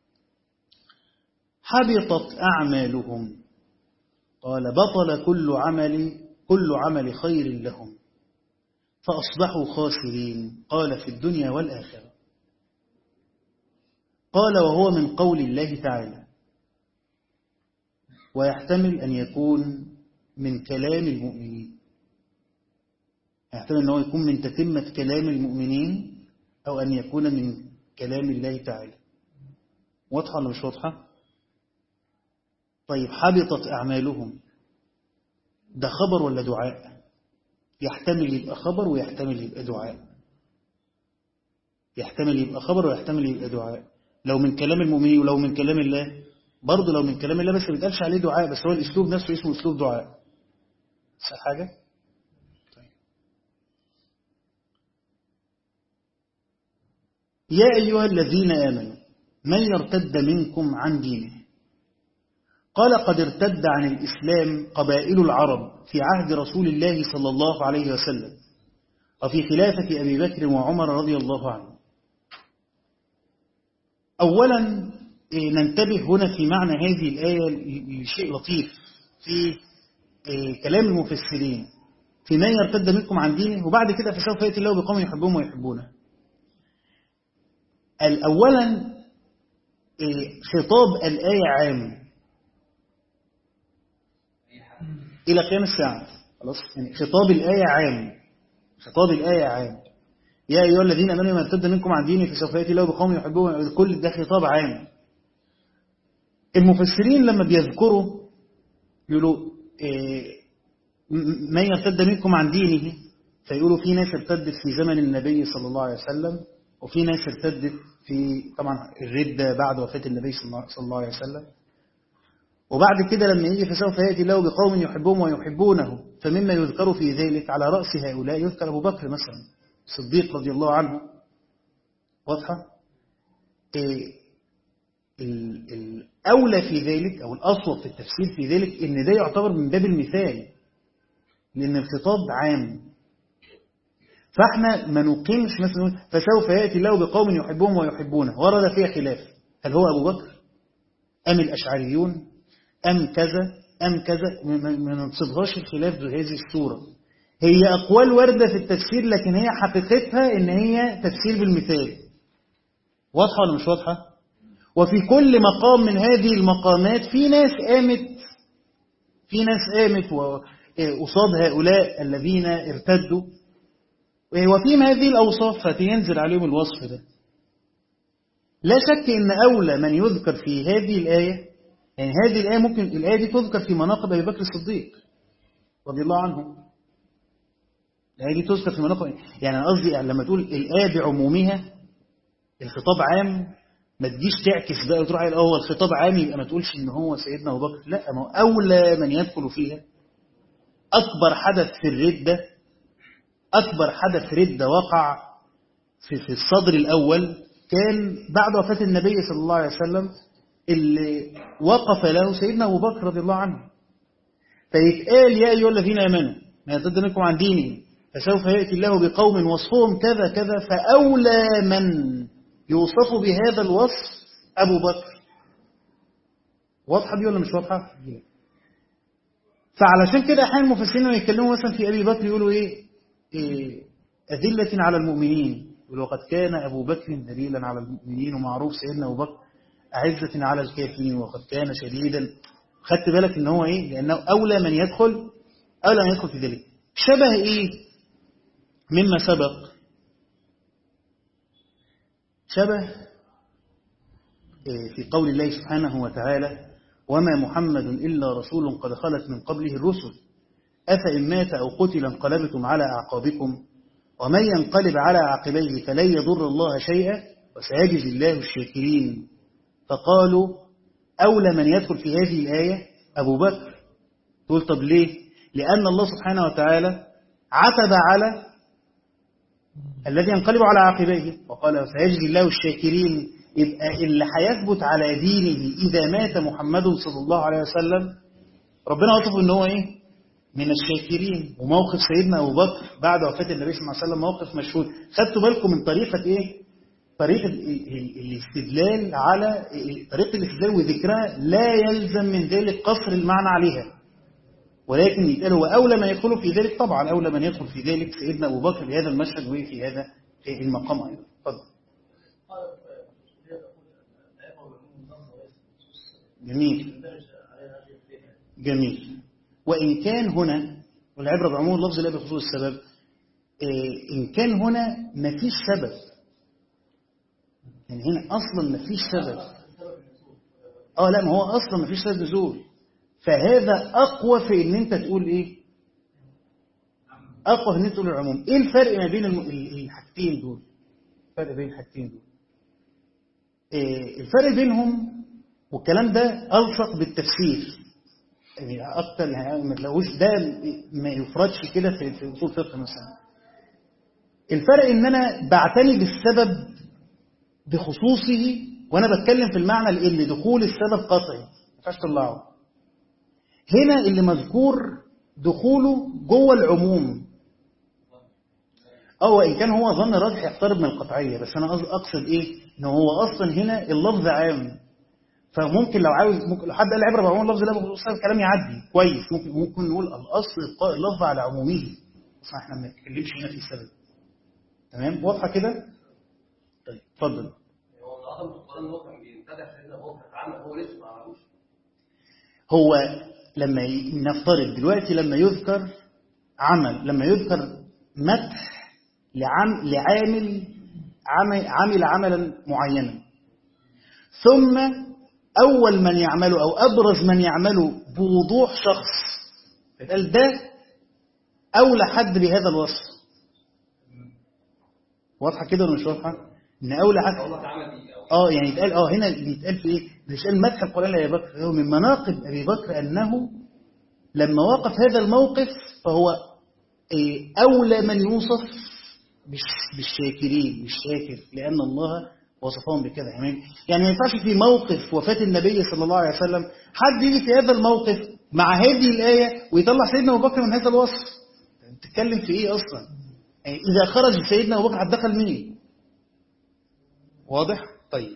حبطت أعمالهم قال بطل كل عمل كل عمل خير لهم فأصبحوا خاسرين قال في الدنيا والآخرة قال وهو من قول الله تعالى ويحتمل أن يكون من كلام المؤمنين يحتمل أنه يكون من تتمة كلام المؤمنين أو أن يكون من كلام الله تعالى واضحة ولا مش واضحة طيب حبطت أعمالهم ده خبر ولا دعاء يحتمل يبقى خبر ويحتمل يبقى دعاء يحتمل يبقى خبر ويحتمل يبقى دعاء لو من كلام المؤمنين ولو من كلام الله برضه لو من كلام الله بس ما بيتقالش عليه دعاء بس هو الاسلوب نفسه اسمه اسلوب دعاء صح حاجه طيب. يا ايها الذين امنوا من يرتد منكم عن دينه قال قد ارتد عن الإسلام قبائل العرب في عهد رسول الله صلى الله عليه وسلم وفي خلافة أبي بكر وعمر رضي الله عنه أولا ننتبه هنا في معنى هذه الآية لشيء لطيف في كلام المفسرين في من يرتد منكم عن دينه وبعد كده فسوف يأتي الله بقوم يحبهم ويحبونه أولا خطاب الآية عام إلى قيام الساعة خلاص يعني خطاب الآية عام خطاب الآية عام يا أيها الذين آمنوا من ارتد منكم عن دينه فسوف يأتي الله بقوم يحبون كل ده خطاب عام المفسرين لما بيذكروا يقولوا إيه من يرتد منكم عن دينه فيقولوا في ناس ارتدت في زمن النبي صلى الله عليه وسلم وفي ناس ارتدت في طبعا الردة بعد وفاة النبي صلى الله عليه وسلم وبعد كده لما يجي فسوف يأتي الله بقوم يحبهم ويحبونه فمما يذكر في ذلك على رأس هؤلاء يذكر أبو بكر مثلا الصديق رضي الله عنه واضحة إيه الأولى في ذلك أو الأصوب في التفسير في ذلك إن ده يعتبر من باب المثال لأن الخطاب عام فاحنا ما نقيمش مثلا فسوف يأتي الله بقوم يحبهم ويحبونه ورد فيها خلاف هل هو أبو بكر أم الأشعريون أم كذا أم كذا ما ننصبهاش الخلاف بهذه الصورة هي أقوال واردة في التفسير لكن هي حقيقتها إن هي تفسير بالمثال واضحة ولا مش واضحة وفي كل مقام من هذه المقامات في ناس قامت في ناس قامت قصاد هؤلاء الذين ارتدوا وفيهم هذه الأوصاف فتينزل عليهم الوصف ده لا شك إن أولى من يذكر في هذه الآية يعني هذه الآية ممكن الآية دي تذكر في مناقب أبي بكر الصديق رضي الله عنه الآية دي تذكر في مناقب يعني أنا قصدي لما تقول الآية بعمومها الخطاب عام ما تجيش تعكس بقى وتروح قايل هو الخطاب عام يبقى ما تقولش ان هو سيدنا ابو بكر لا ما هو اولى من يدخل فيها اكبر حدث في الرده اكبر حدث رده وقع في في الصدر الاول كان بعد وفاه النبي صلى الله عليه وسلم اللي وقف له سيدنا ابو بكر رضي الله عنه فيتقال يا ايها الذين امنوا ما يرتد منكم عن دينه فسوف ياتي الله بقوم وصفهم كذا كذا فاولى من يوصف بهذا الوصف أبو بكر واضحة دي ولا مش واضحة فعلشان كده أحيانا المفسرين يتكلموا مثلا في أبي بكر يقولوا إيه, إيه أذلة على المؤمنين وقد كان أبو بكر دليلا على المؤمنين ومعروف سيدنا أبو بكر أعزة على الكافرين وقد كان شديدا خدت بالك إن هو إيه لأنه أولى من يدخل أولى من يدخل في ذلك شبه إيه مما سبق شبه في قول الله سبحانه وتعالى وما محمد إلا رسول قد خلت من قبله الرسل أفإن مات أو قتل انقلبتم على أعقابكم ومن ينقلب على عقبيه فلن يضر الله شيئا وسيجزي الله الشاكرين فقالوا أولى من يدخل في هذه الآية أبو بكر تقول طب ليه لأن الله سبحانه وتعالى عتب على الذي ينقلب على عقبيه وقال سيجزي الله الشاكرين يبقى اللي هيثبت على دينه إذا مات محمد صلى الله عليه وسلم ربنا وصفه ان هو ايه من الشاكرين وموقف سيدنا أبو بكر بعد وفاة النبي صلى الله عليه وسلم موقف مشهور خدتوا بالكم من طريقة ايه طريقة الاستدلال على طريقة الاستدلال وذكرها لا يلزم من ذلك قصر المعنى عليها ولكن يتقال هو أولى من يدخل في ذلك طبعا أولى من يدخل في ذلك سيدنا أبو بكر في هذا المشهد وفي هذا المقام أيضا تفضل جميل جميل وإن كان هنا والعبرة بعموم اللفظ لا بخصوص السبب إن كان هنا مفيش سبب يعني هنا أصلا مفيش سبب آه لا ما هو أصلا مفيش سبب نزول فهذا أقوى في إن أنت تقول إيه أقوى في إن أنت تقول العموم إيه الفرق ما بين الحاجتين دول الفرق بين الحاجتين دول إيه الفرق بينهم والكلام ده ألصق بالتفسير يعني أكتر يعني ما تلاقوش ده ما يفردش كده في في أصول فقه مثلا الفرق إن أنا بعتني بالسبب بخصوصه وأنا بتكلم في المعنى اللي دخول السبب قطعي ما ينفعش تطلعه هنا اللي مذكور دخوله جوه العموم أو إن كان هو ظن راجح يقترب من القطعية بس أنا أقصد إيه إن هو أصلا هنا اللفظ عام فممكن لو عاوز ممكن لو حد قال عبره بعموم اللفظ ده بخصوص الكلام يعدي كويس ممكن ممكن نقول الاصل ابقاء اللفظ على عمومه بس احنا ما بنتكلمش هنا في السبب تمام واضحه كده طيب اتفضل هو اصلا القران هو كان بينتدح سيدنا ابو بكر عمل هو لسه ما عملوش هو لما ي... نفترض دلوقتي لما يذكر عمل لما يذكر مدح لعم لعامل عمل, عمل عملا معينا ثم أول من يعمله أو أبرز من يعمله بوضوح شخص قال ده أولى حد بهذا الوصف واضحة كده ولا مش واضحة؟ إن أولى حد آه يعني يتقال آه هنا بيتقال في إيه؟ مش قال مدح القرآن لأبي بكر هو من مناقب أبي بكر أنه لما وقف هذا الموقف فهو إيه أولى من يوصف بالشاكرين بالشاكر لأن الله وصفهم بكذا يعني يعني ما ينفعش في موقف وفاة النبي صلى الله عليه وسلم حد يجي في هذا الموقف مع هذه الآية ويطلع سيدنا أبو بكر من هذا الوصف تتكلم في إيه أصلا يعني إذا خرج سيدنا أبو بكر هتدخل مين واضح طيب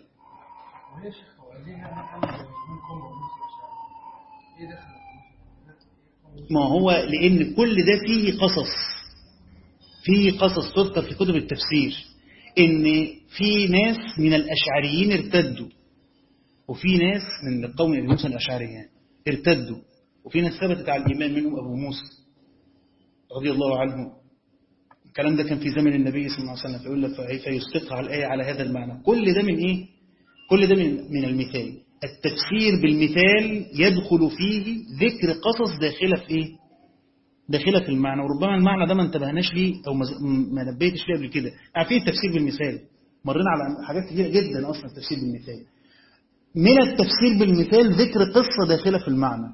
ما هو لأن كل ده فيه قصص فيه قصص تذكر في كتب التفسير ان في ناس من الاشعريين ارتدوا وفي ناس من القوم ابي موسى الاشعري يعني ارتدوا وفي ناس ثبتت على الايمان منهم ابو موسى رضي الله عنه الكلام ده كان في زمن النبي صلى الله عليه وسلم فيقول لك فيسقطها الآية على هذا المعنى كل ده من ايه كل ده من من المثال التفسير بالمثال يدخل فيه ذكر قصص داخله في ايه داخله في المعنى وربما المعنى ده ما انتبهناش ليه او ما نبهتش ليه قبل كده عارفين التفسير بالمثال مرينا على حاجات كتيرة جدا أصلا التفسير بالمثال من التفسير بالمثال ذكر قصة داخلة في المعنى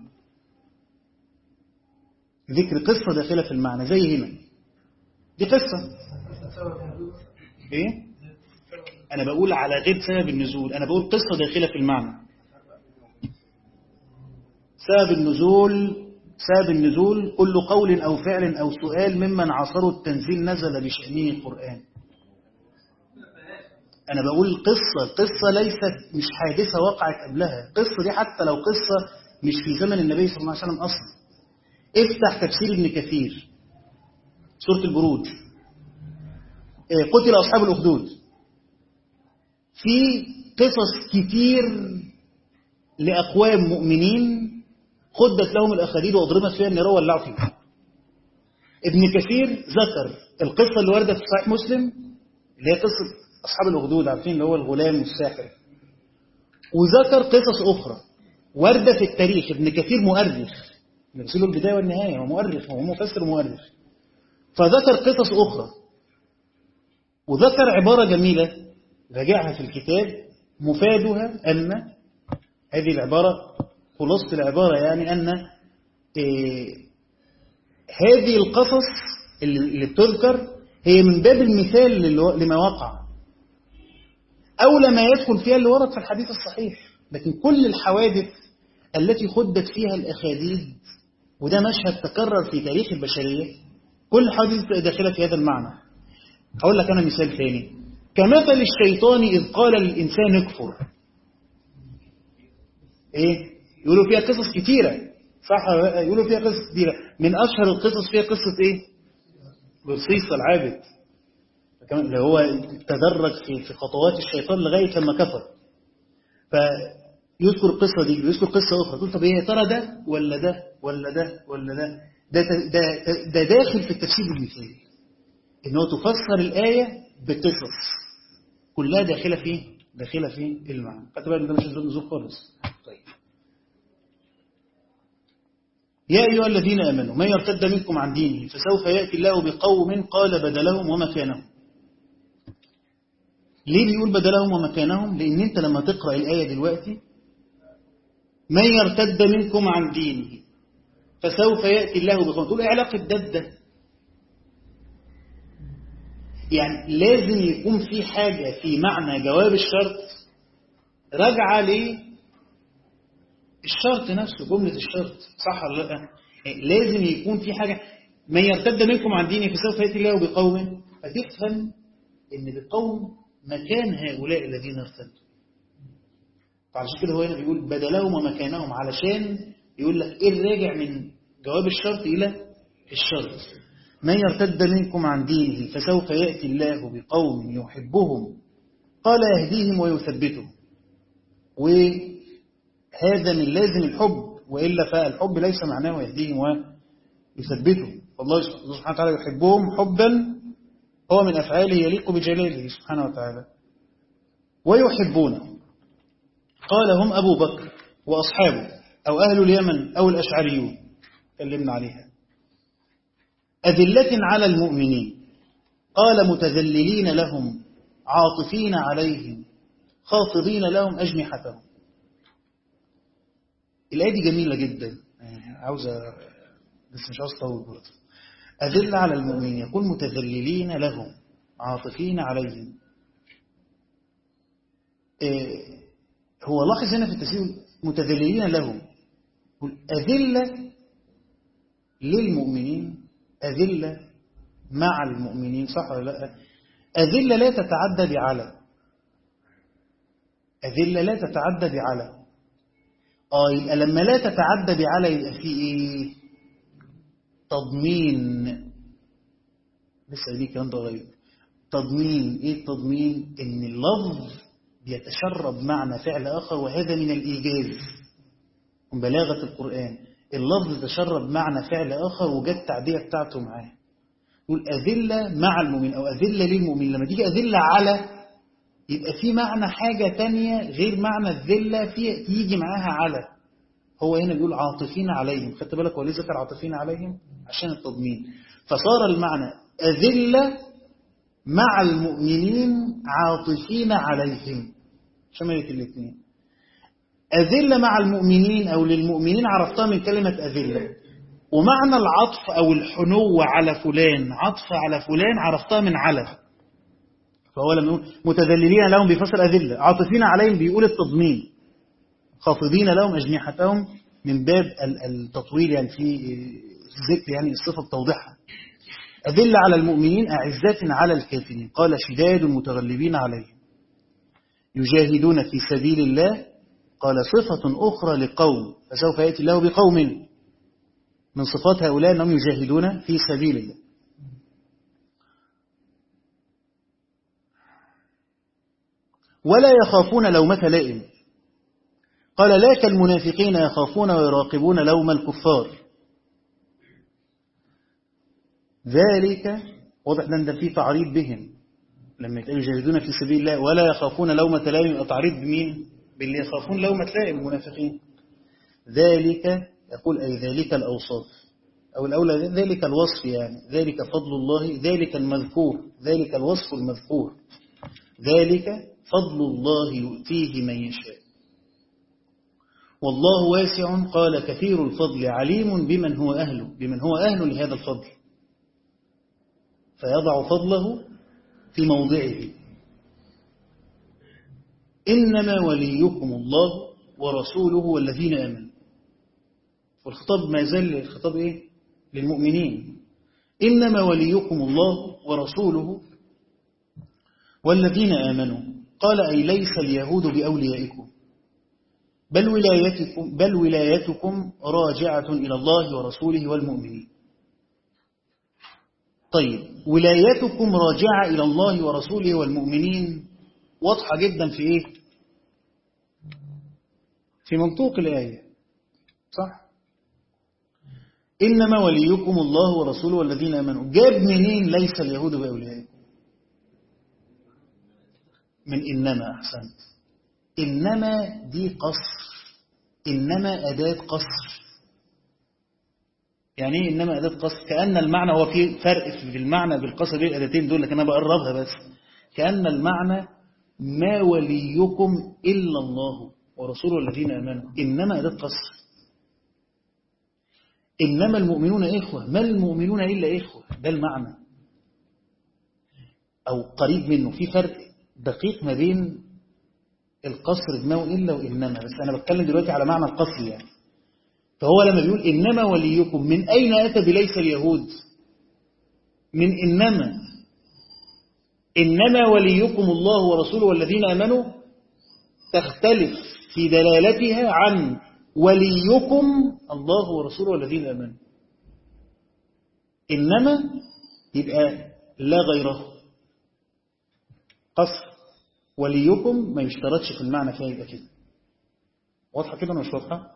ذكر قصة داخلة في المعنى زي هنا دي قصة ايه انا بقول على غير سبب النزول انا بقول قصة داخلة في المعنى سبب النزول سبب النزول كل قول أو فعل أو سؤال ممن عصروا التنزيل نزل بشأنه القرآن أنا بقول قصة القصة ليست مش حادثة وقعت قبلها القصة دي حتى لو قصة مش في زمن النبي صلى الله عليه وسلم أصلا افتح تفسير ابن كثير سورة البروج قتل أصحاب الأخدود في قصص كتير لأقوام مؤمنين خدت لهم الأخاديد وأضرمت فيها النار ولعوا فيها ابن كثير ذكر القصة اللي وردت في صحيح مسلم اللي هي قصة أصحاب الأخدود عارفين اللي هو الغلام والساحر وذكر قصص أخرى وردة في التاريخ ابن كثير مؤرخ نرسله البداية والنهاية هو مؤرخ هو مفسر مؤرخ فذكر قصص أخرى وذكر عبارة جميلة راجعها في الكتاب مفادها أن هذه العبارة خلاصة العبارة يعني أن إيه هذه القصص اللي بتذكر هي من باب المثال لما وقع أولى ما يدخل فيها اللي ورد في الحديث الصحيح لكن كل الحوادث التي خدت فيها الأخاديد وده مشهد تكرر في تاريخ البشرية كل حديث داخلة في هذا المعنى هقول لك أنا مثال ثاني كمثل الشيطان إذ قال للإنسان اكفر إيه يقولوا فيها قصص كتيرة صح يقولوا فيها قصص كتيرة من أشهر القصص فيها قصة إيه برصيصة العابد اللي هو تدرج في في خطوات الشيطان لغاية لما كفر فيذكر القصة دي ويذكر قصة أخرى تقول طب إيه ترى ده ولا ده ولا ده ولا ده ده, ده, ده داخل في التفسير المثالي إن هو تفسر الآية بقصص كلها داخلة فيه داخلة في المعنى خدت بالك ده مش نزول خالص طيب يا أيها الذين آمنوا من يرتد منكم عن دينه فسوف يأتي الله بقوم قال بدلهم ومكانهم ليه بيقول بدلهم ومكانهم لأن أنت لما تقرأ الآية دلوقتي من يرتد منكم عن دينه فسوف يأتي الله بقوم تقول إيه علاقة ده ده يعني لازم يكون في حاجة في معنى جواب الشرط راجعة ليه الشرط نفسه جملة الشرط صح ولا لا لازم يكون في حاجة من يرتد منكم عن دينه فسوف يأتي الله بقوم فتفهم ان بقوم مكان هؤلاء الذين ارتدوا فعشان كده هو هنا بيقول بدلهم ومكانهم علشان يقول لك ايه الراجع من جواب الشرط الى الشرط من يرتد منكم عن دينه فسوف يأتي الله بقوم يحبهم قال يهديهم ويثبتهم وهذا من لازم الحب وإلا فالحب ليس معناه يهديهم ويثبتهم الله سبحانه وتعالى يحبهم حبا هو من أفعاله يليق بجلاله سبحانه وتعالى ويحبونه قال هم أبو بكر وأصحابه أو أهل اليمن أو الأشعريون تكلمنا عليها أذلة على المؤمنين قال متذللين لهم عاطفين عليهم خافضين لهم أجنحتهم الآية دي جميلة جدا عاوزة بس مش عاوز أطول برضه أذل على المؤمنين يقول متذللين لهم عاطفين عليهم إيه هو لاحظ هنا في التسليم متذللين لهم يقول أذلة للمؤمنين أذلة مع المؤمنين صح ولا لا أذلة لا تتعدى بعلى أذلة لا تتعدى بعلى آه يبقى لما لا تتعدى بعلى يبقى في إيه تضمين لسه دي كلام ده غير تضمين ايه التضمين ان اللفظ بيتشرب معنى فعل اخر وهذا من الايجاز من بلاغه القران اللفظ تشرب معنى فعل اخر وجت التعديه بتاعته معاه يقول اذله مع المؤمن او اذله للمؤمن لما تيجي اذله على يبقى في معنى حاجه تانية غير معنى الذله في تيجي معاها على هو هنا بيقول عاطفين عليهم خدت بالك هو ليه ذكر عاطفين عليهم عشان التضمين فصار المعنى أذلة مع المؤمنين عاطفين عليهم شملت الاثنين أذلة مع المؤمنين أو للمؤمنين عرفتها من كلمة أذلة ومعنى العطف أو الحنو على فلان عطف على فلان عرفتها من على فهو لما يقول متذللين لهم بفصل أذلة عاطفين عليهم بيقول التضمين خافضين لهم أجنحتهم من باب التطويل يعني في ذكر يعني الصفة بتوضيحها أذل على المؤمنين أعزة على الكافرين قال شداد متغلبين عليهم يجاهدون في سبيل الله قال صفة أخرى لقوم فسوف يأتي الله بقوم من صفات هؤلاء أنهم يجاهدون في سبيل الله ولا يخافون لومة لائم قال لا كالمنافقين يخافون ويراقبون لوم الكفار ذلك واضح أن في تعريض بهم لما يتقال يجاهدون في سبيل الله ولا يخافون لومة لائم تعريض بمين باللي يخافون لومة لائم المنافقين ذلك يقول أي ذلك الأوصاف أو الأولى ذلك الوصف يعني ذلك فضل الله ذلك المذكور ذلك الوصف المذكور ذلك فضل الله يؤتيه من يشاء والله واسع قال كثير الفضل عليم بمن هو أهله بمن هو أهل لهذا الفضل فيضع فضله في موضعه إنما وليكم الله ورسوله والذين آمنوا والخطاب ما يزال الخطاب إيه؟ للمؤمنين إنما وليكم الله ورسوله والذين آمنوا قال أي ليس اليهود بأوليائكم بل ولايتكم, بل ولايتكم راجعة إلى الله ورسوله والمؤمنين طيب ولايتكم راجعة إلى الله ورسوله والمؤمنين واضحة جدا في إيه في منطوق الآية صح إنما وليكم الله ورسوله والذين آمنوا جاب منين ليس اليهود بأوليائكم من إنما أحسنت إنما دي قصر إنما أداة قصر يعني إيه إنما أداة قصر كأن المعنى هو في فرق في المعنى بالقصر بين الأداتين دول لكن أنا بقربها بس كأن المعنى ما وليكم إلا الله ورسوله الذين آمنوا إنما أداة قصر إنما المؤمنون إخوة ما المؤمنون إلا إخوة ده المعنى أو قريب منه في فرق دقيق ما بين القصر بما إلا وإنما بس أنا بتكلم دلوقتي على معنى القصر يعني فهو لما بيقول إنما وليكم من أين أتى بليس اليهود من إنما إنما وليكم الله ورسوله والذين آمنوا تختلف في دلالتها عن وليكم الله ورسوله والذين آمنوا إنما يبقى لا غيره قصر وليكم ما يشترطش في المعنى فيها يبقى كده واضحة كده مش واضحة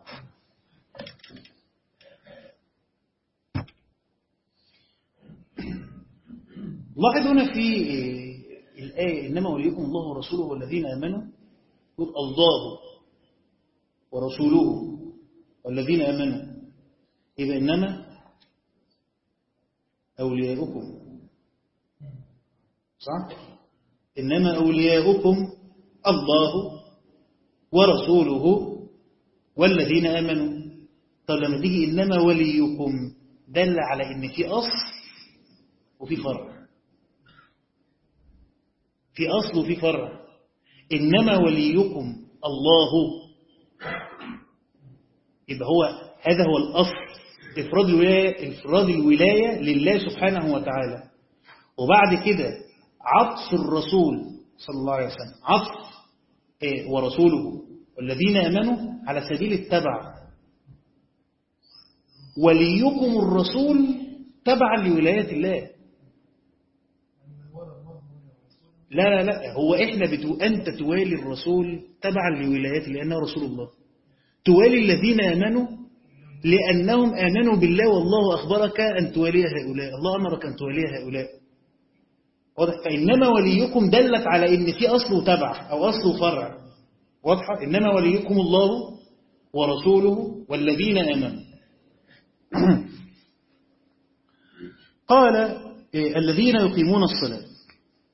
لاحظ هنا في الآية إنما وليكم الله ورسوله والذين آمنوا يقول الله ورسوله والذين آمنوا إذا إنما أولياؤكم صح؟ إنما أولياؤكم الله ورسوله والذين آمنوا طب لما تيجي إنما وليكم دل على إن في أصل وفي فرع في أصل وفي فرع إنما وليكم الله يبقى هو هذا هو الأصل إفراد الولاية, إفراد الولاية لله سبحانه وتعالى وبعد كده عطف الرسول صلى الله عليه وسلم عطف إيه ورسوله والذين آمنوا على سبيل التبع وليكم الرسول تبعا لولاية الله لا لا لا هو إحنا بتو أنت توالي الرسول تبعا لولايته لأنه رسول الله توالي الذين آمنوا لأنهم آمنوا بالله والله أخبرك أن توالي هؤلاء الله أمرك أن توالي هؤلاء واضح فإنما وليكم دلت على إن في أصل وتبع أو أصل وفرع واضحة إنما وليكم الله ورسوله والذين آمنوا قال الذين يقيمون الصلاة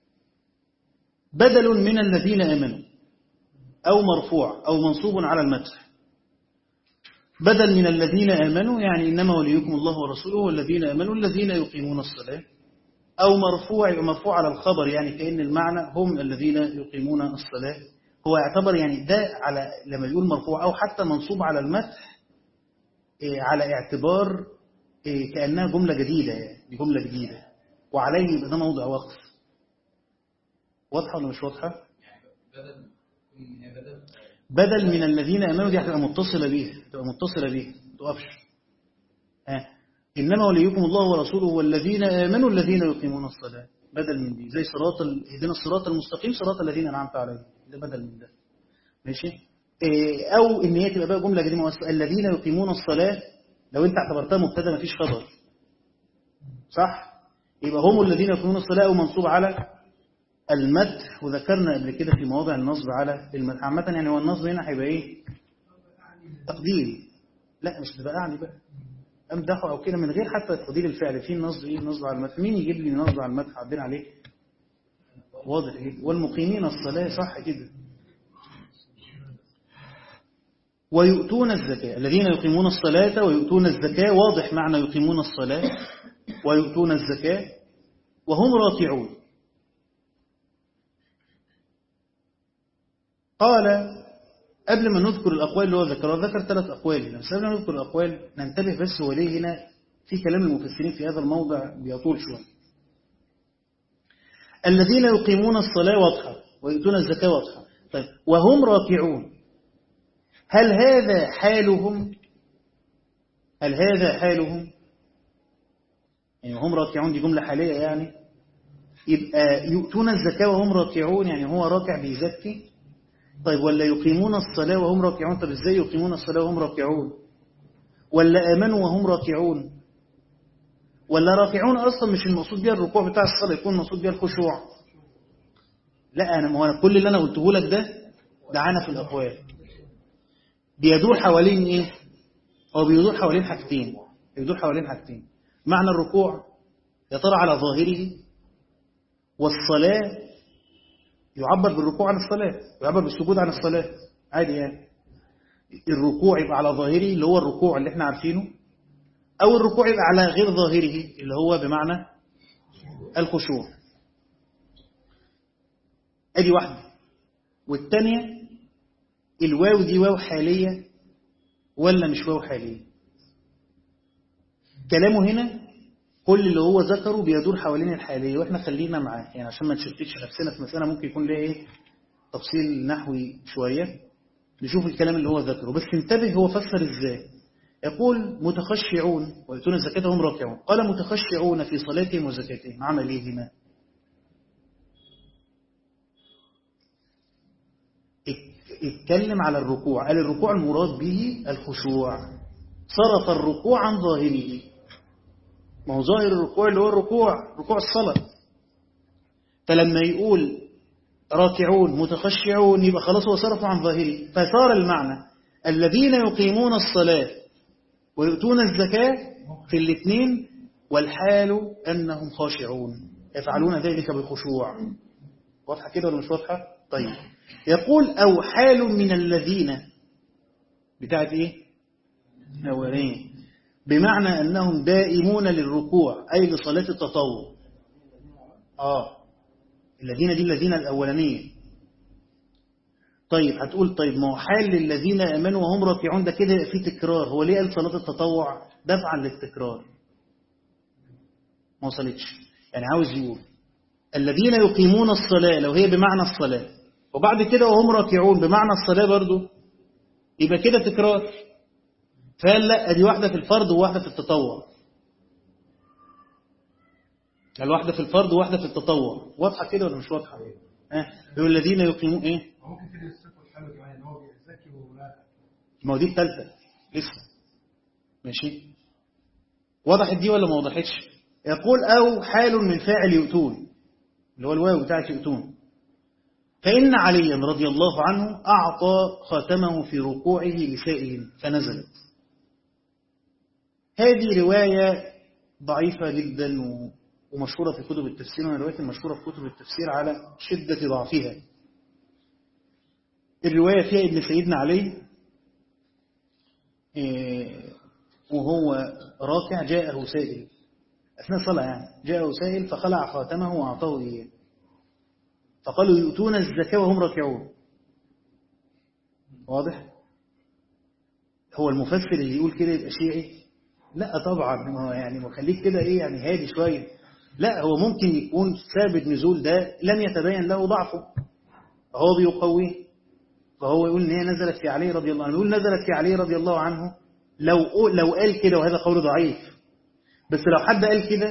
بدل من الذين آمنوا أو مرفوع أو منصوب على المدح بدل من الذين آمنوا يعني إنما وليكم الله ورسوله والذين آمنوا الذين يقيمون الصلاة أو مرفوع مرفوع على الخبر يعني كأن المعنى هم الذين يقيمون الصلاة هو يعتبر يعني ده على لما يقول مرفوع أو حتى منصوب على المدح إيه، على اعتبار إيه، كأنها جملة جديدة يعني دي جملة جديدة وعليه يبقى ده موضع وقف واضحة ولا مش واضحة؟ بدل هي بدل بدل من الذين امنوا دي هتبقى متصله بيها تبقى متصله بيها ما تقفش ها انما وليكم الله ورسوله والذين امنوا الذين يقيمون الصلاه بدل من دي زي صراط ال- اهدنا الصراط المستقيم صراط الذين انعمت عليهم ده بدل من ده ماشي إيه او ان هي تبقى بقى جمله جديده مؤثرة. الذين يقيمون الصلاه لو انت اعتبرتها مبتدا مفيش خبر صح يبقى هم الذين يقيمون الصلاه ومنصوب على المدح وذكرنا قبل كده في مواضع النصب على المدح عامة يعني هو النصب هنا هيبقى ايه تقدير لا مش تبقى أعني بقى أمدحه أو كده من غير حتى تقدير الفعل في نصب ايه نصب على المدح مين يجيب لي نصب على المدح عدين عليه واضح ايه والمقيمين الصلاة صح كده ويؤتون الزكاة الذين يقيمون الصلاة ويؤتون الزكاة واضح معنى يقيمون الصلاة ويؤتون الزكاة وهم راكعون قال قبل ما نذكر الأقوال اللي هو ذكرها ذكر ثلاث أقوال بس قبل ما نذكر الأقوال ننتبه بس هو ليه هنا في كلام المفسرين في هذا الموضع بيطول شوية الذين يقيمون الصلاة واضحة ويؤتون الزكاة واضحة طيب وهم راكعون هل هذا حالهم هل هذا حالهم يعني وهم راكعون دي جملة حالية يعني يبقى يؤتون الزكاة وهم راكعون يعني هو راكع بيزكي طيب ولا يقيمون الصلاة وهم راكعون طب ازاي يقيمون الصلاة وهم راكعون ولا آمنوا وهم راكعون ولا راكعون أصلا مش المقصود بيها الركوع بتاع الصلاة يكون المقصود بيها الخشوع لا أنا ما هو أنا كل اللي أنا قلته لك ده ده عنا في الأقوال بيدور حوالين إيه هو بيدور حوالين حاجتين بيدور حوالين حاجتين معنى الركوع يا ترى على ظاهره والصلاة يعبر بالركوع عن الصلاة ويعبر بالسجود عن الصلاة عادي يعني الركوع يبقى على ظاهره اللي هو الركوع اللي احنا عارفينه أو الركوع يبقى على غير ظاهره اللي هو بمعنى الخشوع ادي واحدة والتانية الواو دي واو حالية ولا مش واو حالية كلامه هنا كل اللي هو ذكره بيدور حوالين الحالية واحنا خلينا معاه يعني عشان ما نشتتش نفسنا في مسألة ممكن يكون لها ايه تفصيل نحوي شوية نشوف الكلام اللي هو ذكره بس انتبه هو فسر ازاي يقول متخشعون ويؤتون الزكاة هم راكعون قال متخشعون في صلاتهم وزكاتهم عمليهما اتكلم على الركوع قال الركوع المراد به الخشوع صرف الركوع عن ظاهره ما هو ظاهر الركوع اللي هو الركوع ركوع الصلاة فلما يقول راكعون متخشعون يبقى خلاص هو صرفه عن ظاهره فصار المعنى الذين يقيمون الصلاة ويؤتون الزكاة في الاثنين والحال أنهم خاشعون يفعلون ذلك بخشوع واضحة كده ولا مش واضحة؟ طيب يقول أو حال من الذين بتاعت إيه؟ أولين بمعنى أنهم دائمون للركوع أي لصلاة التطوع آه الذين دي الذين الأولانية طيب هتقول طيب ما هو حال للذين آمنوا وهم راكعون ده كده في تكرار هو ليه قال صلاة التطوع دفعا للتكرار ما وصلتش يعني عاوز يقول الذين يقيمون الصلاة لو هي بمعنى الصلاة وبعد كده وهم راكعون بمعنى الصلاة برضو يبقى كده تكرار فقال لا دي واحدة في الفرض وواحدة في التطوع قال واحدة في الفرض وواحدة في التطوع واضحة كده ولا مش واضحة ها يقول الذين يقيمون ايه ممكن كده يستفوا الحلو كمان ان هو بيزكي ولا ما هو دي الثالثة لسه ماشي وضحت دي ولا ما وضحتش يقول أو حال من فاعل يؤتون اللي هو الواو بتاعت يؤتون فإن عليا رضي الله عنه أعطى خاتمه في ركوعه لسائل فنزلت هذه رواية ضعيفة جدا و- ومشهورة في كتب التفسير من الروايات المشهورة في كتب التفسير على شدة ضعفها الرواية فيها ابن سيدنا علي إيه، وهو راكع جاءه سائل أثناء الصلاة يعني جاءه سائل فخلع خاتمه وأعطاه إياه فقالوا يؤتون الزكاة وهم راكعون واضح هو المفسر اللي يقول كده يبقى شيعي لا طبعا ما هو يعني ما خليك كده ايه يعني هادي شويه لا هو ممكن يكون سبب النزول ده لم يتبين له ضعفه فهو بيقويه فهو يقول ان هي نزلت في علي رضي الله عنه يقول نزلت في علي رضي الله عنه لو لو قال كده وهذا قول ضعيف بس لو حد قال كده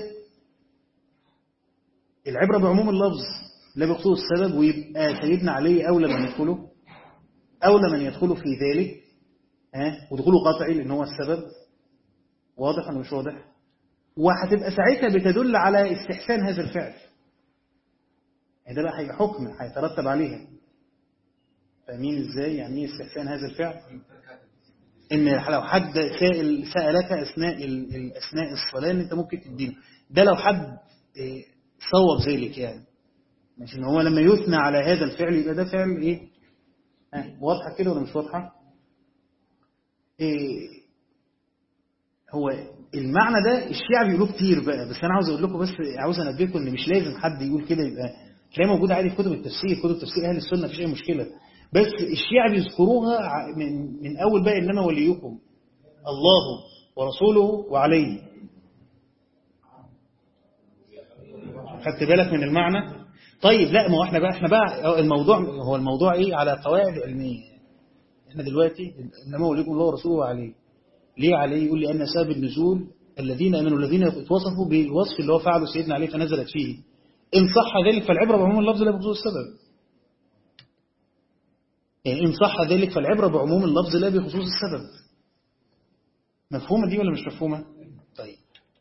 العبره بعموم اللفظ لا بخصوص السبب ويبقى سيدنا علي اولى من يدخله اولى من يدخله في ذلك ها ودخوله قطعي لان هو السبب واضح ولا مش واضح وهتبقى ساعتها بتدل على استحسان هذا الفعل يعني ده بقى هيبقى حكم هيترتب عليها فاهمين ازاي يعني ايه استحسان هذا الفعل ان لو حد سائل سالك اثناء ال- ال- اثناء الصلاه ان انت ممكن تدينه ده لو حد إيه، صوب ذلك يعني مش ان هو لما يثنى على هذا الفعل يبقى ده فعل ايه ها، واضحه كده ولا مش واضحه إيه هو المعنى ده الشيعة بيقولوه كتير بقى بس انا عاوز اقول لكم بس عاوز انبهكم ان مش لازم حد يقول كده يبقى تلاقيه موجود عادي في كتب التفسير كتب تفسير اهل السنه مفيش اي مشكله بس الشيعة بيذكروها ع- من, من اول بقى انما وليكم الله ورسوله وعليه خدت بالك من المعنى طيب لا ما هو احنا بقى احنا بقى الموضوع هو الموضوع ايه على قواعد علميه احنا دلوقتي انما وليكم الله ورسوله وعليه ليه عليه يقول لأن سبب النزول الذين امنوا الذين اتوصفوا بالوصف اللي هو فعله سيدنا عليه فنزلت فيه إن صح ذلك فالعبرة بعموم اللفظ لا بخصوص السبب يعني إن صح ذلك فالعبرة بعموم اللفظ لا بخصوص السبب مفهومة دي ولا مش مفهومة طيب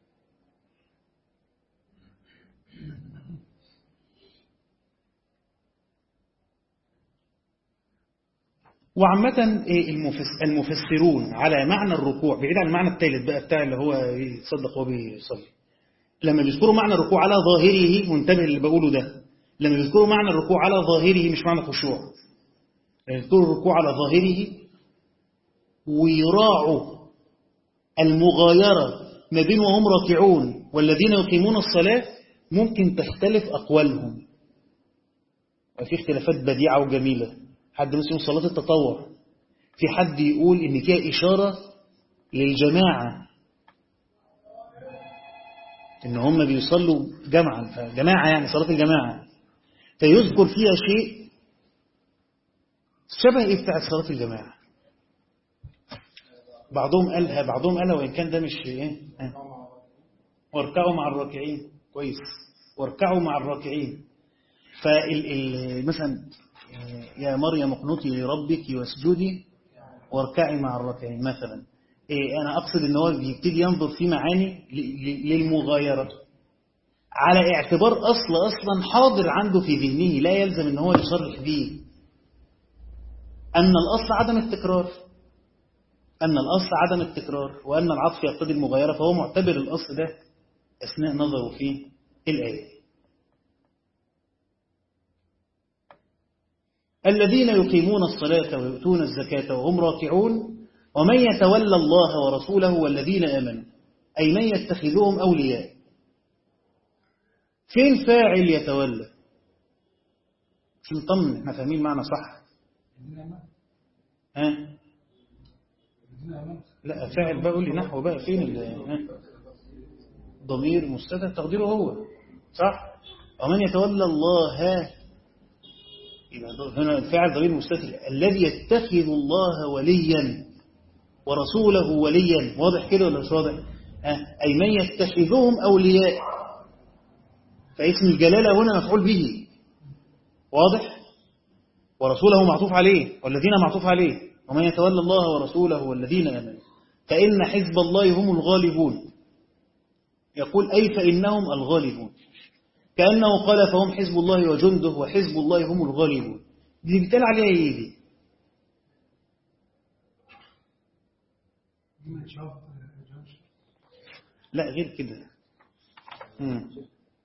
وعامة إيه المفس- المفسرون على معنى الركوع بعيد عن المعنى الثالث بقى بتاع اللي هو يتصدق وهو بيصلي لما بيذكروا معنى الركوع على ظاهره منتبه اللي بقوله ده لما بيذكروا معنى الركوع على ظاهره مش معنى خشوع لما يذكروا الركوع على ظاهره ويراعوا المغايرة ما بين وهم راكعون والذين يقيمون الصلاة ممكن تختلف أقوالهم وفي اختلافات بديعة وجميلة حد مثلا يقول صلاة التطوع في حد يقول إن فيها إشارة للجماعة إن هم بيصلوا جمعا فجماعة يعني صلاة الجماعة فيذكر فيها شيء شبه إيه بتاعت صلاة الجماعة بعضهم قالها بعضهم قالها وإن كان ده مش إيه آه. واركعوا مع الراكعين كويس واركعوا مع الراكعين فال مثلا يا مريم اقنتي لربك واسجدي واركعي مع الراكعين مثلا إيه انا اقصد ان هو بيبتدي ينظر في معاني ل- ل- للمغايره على اعتبار اصل اصلا حاضر عنده في ذهنه لا يلزم ان هو يصرح به ان الاصل عدم التكرار ان الاصل عدم التكرار وان العطف يقتضي المغايره فهو معتبر الاصل ده اثناء نظره في الايه الذين يقيمون الصلاة ويؤتون الزكاة وهم راكعون ومن يتولى الله ورسوله والذين آمنوا أي من يتخذهم أولياء فين فاعل يتولى مش نطمن احنا فاهمين معنى صح الذين آمنوا ها الذين آمنوا لا فاعل بقى قول لي نحو بقى فين ال ها؟ ضمير مستتر تقديره هو صح ومن يتولى الله يبقى هنا الفاعل ضمير مستتر الذي يتخذ الله وليا ورسوله وليا واضح كده ولا مش واضح ها؟ أي من يتخذهم أولياء فاسم الجلالة هنا مفعول به واضح ورسوله معطوف عليه والذين معطوف عليه ومن يتولى الله ورسوله والذين آمنوا فإن حزب الله هم الغالبون يقول أي فإنهم الغالبون كأنه قال فهم حزب الله وجنده وحزب الله هم الغالبون دي بيتقال عليها ايه دي من شاف جوش لا غير كده مم.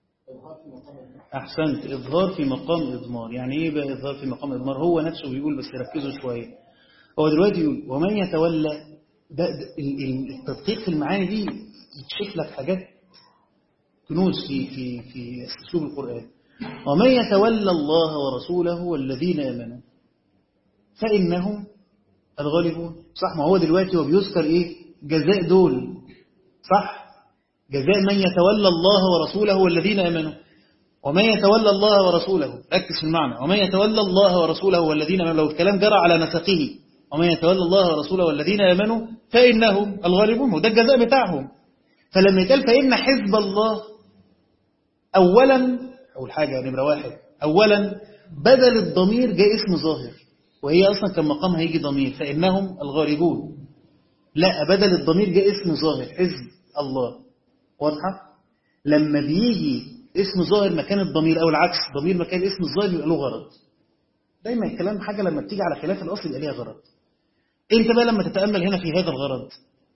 أحسنت إظهار في مقام إضمار يعني إيه بقى إظهار في مقام إضمار هو نفسه بيقول بس ركزوا شوية هو دلوقتي يقول ومن يتولى ده ده ال- ال- التدقيق في المعاني دي يكشف لك حاجات كنوز في في في أسلوب القرآن ومن يتولى الله ورسوله والذين آمنوا فإنهم الغالبون صح ما هو دلوقتي هو بيذكر إيه جزاء دول صح جزاء من يتولى الله ورسوله والذين آمنوا ومن يتولى الله ورسوله ركز في المعنى ومن يتولى الله ورسوله والذين آمنوا لو الكلام جرى على نسقه ومن يتولى الله ورسوله والذين آمنوا فإنهم الغالبون وده الجزاء بتاعهم فلما يتقال فإن حزب الله أولا أول حاجة نمرة واحد أولا بدل الضمير جاء اسم ظاهر وهي أصلا كان مقامها هيجي ضمير فإنهم الغالبون لا بدل الضمير جاء اسم ظاهر حزب الله واضحة لما بيجي اسم ظاهر مكان الضمير أو العكس ضمير مكان اسم الظاهر بيبقى له غرض دايما الكلام حاجة لما بتيجي على خلاف الأصل يبقى ليها غرض انت بقى لما تتأمل هنا في هذا الغرض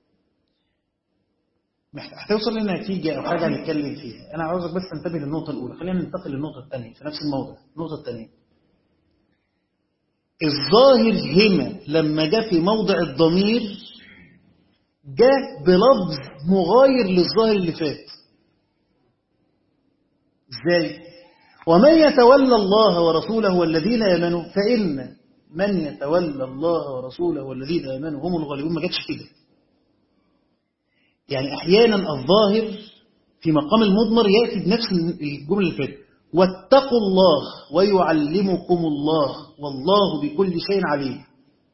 محت- هتوصل لنتيجة أو حاجة هنتكلم فيها أنا عاوزك بس تنتبه للنقطة الأولى خلينا ننتقل للنقطة الثانية في نفس الموضوع النقطة الثانية الظاهر هنا لما جاء في موضع الضمير جاء بلفظ مغاير للظاهر اللي فات ازاي ومن يتولى الله ورسوله والذين امنوا فان من يتولى الله ورسوله والذين امنوا هم الغالبون ما جاتش كده يعني احيانا الظاهر في مقام المضمر ياتي بنفس الجمله اللي فاتت واتقوا الله ويعلمكم الله والله بكل شيء عليم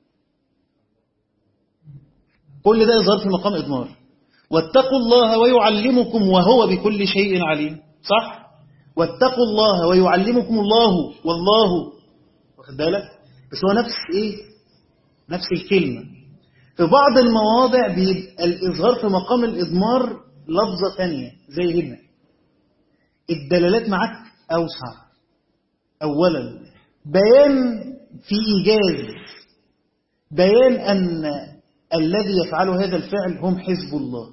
كل ده يظهر في مقام إضمار واتقوا الله ويعلمكم وهو بكل شيء عليم صح واتقوا الله ويعلمكم الله والله واخد بالك بس هو نفس ايه نفس الكلمة في بعض المواضع بيبقى الإظهار في مقام الإضمار لفظة ثانية زي هنا الدلالات معك أوسع أولا بيان في إيجاز بيان أن الذي يفعل هذا الفعل هم حزب الله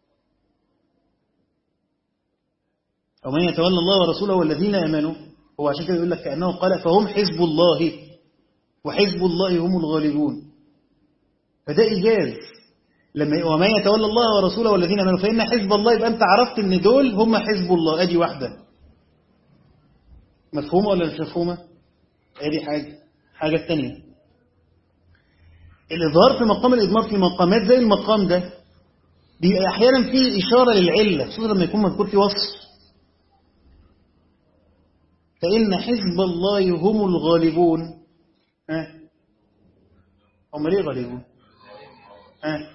ومن يتولى الله ورسوله والذين آمنوا هو عشان كده يقول لك كأنه قال فهم حزب الله وحزب الله هم الغالبون فده إيجاز لما ومن يتولى الله ورسوله والذين آمنوا فإن حزب الله يبقى أنت عرفت إن دول هم حزب الله أدي واحدة مفهومة ولا مش مفهومة؟ أدي حاجة حاجة الثانية الإظهار في مقام الإضمار في مقامات زي المقام ده بيبقى أحيانا فيه إشارة للعلة خصوصا لما يكون مذكور في وصف فإن حزب الله هم الغالبون ها هم ليه غالبون ها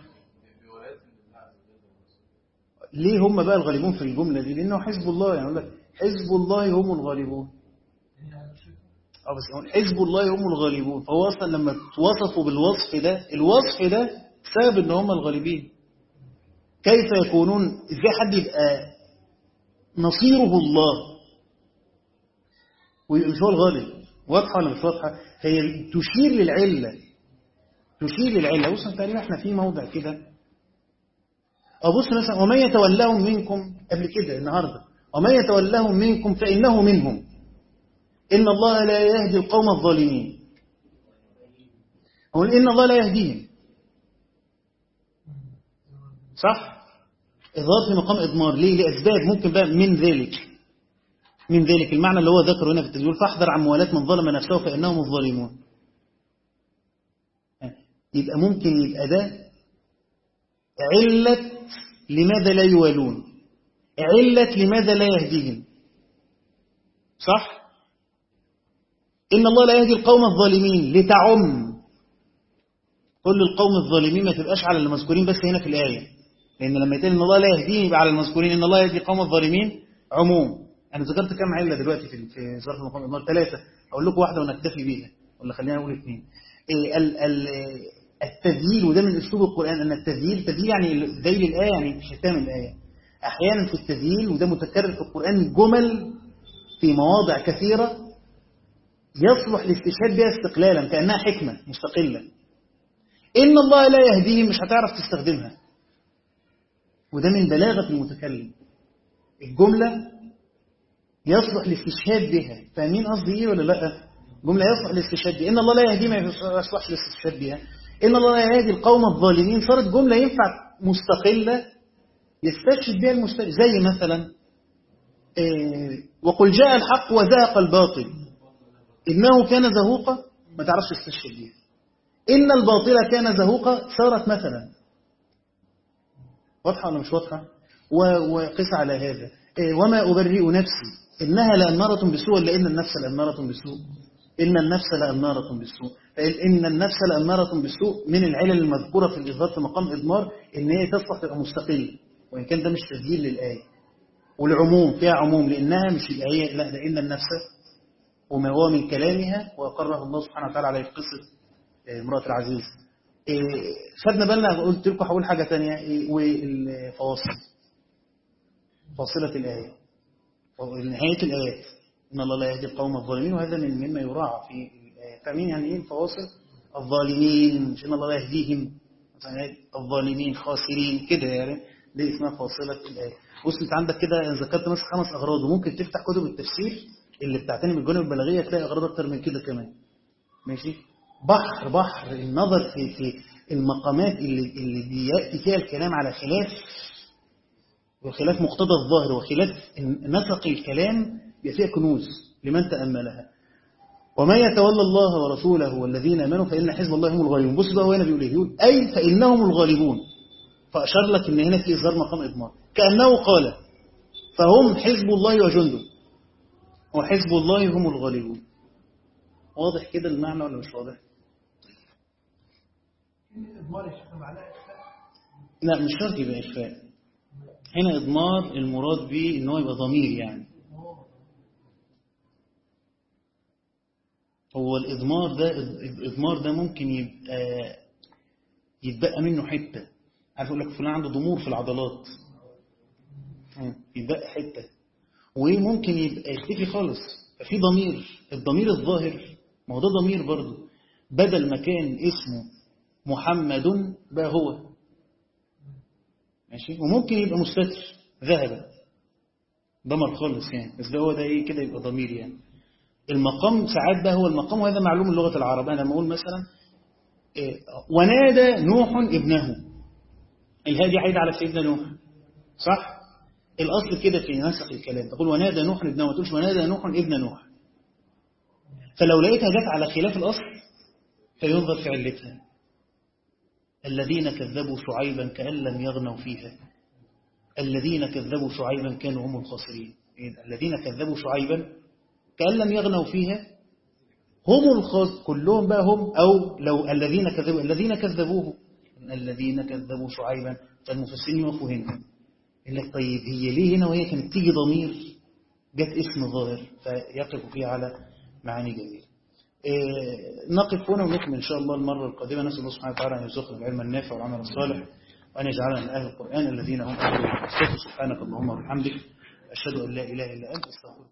ليه هم بقى الغالبون في الجملة دي لأنه حزب الله يعني يقول لك حزب الله هم الغالبون اه بس هو حزب الله هم الغالبون فهو اصلا لما توصفوا بالوصف ده الوصف ده سبب ان هم الغالبين كيف يكونون ازاي حد يبقى نصيره الله ومش هو الغالب واضحه ولا مش واضحه هي تشير للعله تشير للعله بص تقريبا احنا في موضع كده او بص مثلا ومن يتولهم منكم قبل كده النهارده ومن يتولهم منكم فانه منهم إن الله لا يهدي القوم الظالمين هو إن الله لا يهديهم صح إضافة في مقام إضمار ليه لأسباب ممكن بقى من ذلك من ذلك المعنى اللي هو ذكره هنا في التدوير فاحذر عن موالاة من ظلم نفسه فإنهم الظالمون يبقى ممكن يبقى ده علة لماذا لا يوالون علة لماذا لا يهديهم صح إن الله لا يهدي القوم الظالمين لتعم كل القوم الظالمين ما تبقاش على المذكورين بس هنا في الآية لأن لما يتقال إن الله لا يهديهم يبقى على المذكورين إن الله يهدي القوم الظالمين عموم أنا ذكرت كم علة دلوقتي في في ظرف المقام النار ثلاثة أقول لكم واحدة ونكتفي بيها ولا خلينا نقول اثنين إيه ال ال التذييل وده من أسلوب القرآن أن التذييل تذييل يعني ذيل الآية يعني ختام الآية أحيانا في التذييل وده متكرر في القرآن جمل في مواضع كثيرة يصلح الاستشهاد بها استقلالا كأنها حكمة مستقلة إن الله لا يهديهم مش هتعرف تستخدمها وده من بلاغة المتكلم الجملة يصلح الاستشهاد بها فاهمين قصدي ايه ولا لا جملة يصلح الاستشهاد بها إن الله لا يهدي ما يصلح الاستشهاد بها إن الله لا يهدي القوم الظالمين صارت جملة ينفع مستقلة يستشهد بها المستشهد زي مثلا إيه وقل جاء الحق وزهق الباطل إنه كان زهوقا ما تعرفش تستشهد بها إن الباطل كان زهوقا صارت مثلا واضحة ولا مش واضحة وقس على هذا إيه وما أبرئ نفسي إنها لأمارة بسوء ولا إن النفس لأمارة بسوء إن النفس لأمارة بالسوء إن النفس لأمارة بالسوء من العلل المذكورة في الإظهار في مقام إضمار إن هي تصلح تبقى مستقلة وإن كان ده مش تسجيل للآية والعموم فيها عموم لأنها مش الآية لا ده إن النفس وما هو من كلامها وأقره الله سبحانه وتعالى عليه في قصة امرأة العزيز خدنا بالنا قلت لكم هقول حاجة تانية والفواصل فاصلة الآية نهاية الآيات إن الله لا يهدي القوم الظالمين وهذا من مما يراعى في فاهمين يعني إيه الفواصل الظالمين مش إن الله لا يهديهم الظالمين خاسرين كده يعني دي اسمها فاصلة الآية بص أنت عندك كده ذكرت مثلا خمس أغراض وممكن تفتح كتب التفسير اللي بتعتني بالجانب البلاغية تلاقي أغراض أكتر من كده كمان ماشي بحر بحر النظر في في المقامات اللي اللي بيأتي فيها الكلام على خلاف وخلاف مقتضى الظاهر وخلاف نسق الكلام يبقى فيها كنوز لمن تأملها وما يتولى الله ورسوله والذين امنوا فإن حزب الله هم الغالبون بص بقى هنا بيقول ايه يقول أي فإنهم الغالبون فأشار لك إن هنا في إظهار مقام إضمار كأنه قال فهم حزب الله وجنده وحزب الله هم الغالبون واضح كده المعنى ولا مش واضح إضمار الشيخ معناه إخفاء لا مش شرط يبقى إخفاء هنا إضمار المراد به إن هو يبقى ضمير يعني هو الإضمار ده الإضمار ده ممكن يبقى يتبقى منه حتة عارف أقول لك فلان عنده ضمور في العضلات يتبقى حتة وممكن يبقى يختفي خالص ففي ضمير الضمير الظاهر ما هو ده ضمير برضه بدل ما كان اسمه محمد بقى هو ماشي وممكن يبقى مستتر ذهب ضمر خالص يعني بس ده هو ده ايه كده يبقى ضمير يعني المقام ساعات بقى هو المقام وهذا معلوم من لغة العرب أنا لما أقول مثلا إيه ونادى نوح ابنه الهادي عايد على سيدنا نوح صح الأصل كده في نسق الكلام تقول ونادى نوح ابنه ما تقولش ونادى نوح ابن نوح فلو لقيتها جت على خلاف الأصل فينظر في علتها الذين كذبوا شعيبا كأن لم يغنوا فيها الذين كذبوا شعيبا كانوا هم الخاسرين الذين كذبوا شعيبا كأن لم يغنوا فيها هم الخاص كلهم بقى هم أو لو الذين كذبوا الذين كذبوه الذين كذبوا شعيبا فالمفسرين يقفوا هنا يقول لك طيب هي ليه هنا وهي كانت تيجي ضمير جت اسم ظاهر فيقف فيه على معاني جميلة إيه نقف هنا ونكمل إن شاء الله المرة القادمة نسأل الله سبحانه وتعالى أن يرزقنا العلم النافع والعمل الصالح وأن يجعلنا من أهل القرآن الذين هم أهل الصف سبحانك اللهم وبحمدك أشهد أن لا إله إلا أنت أستغفرك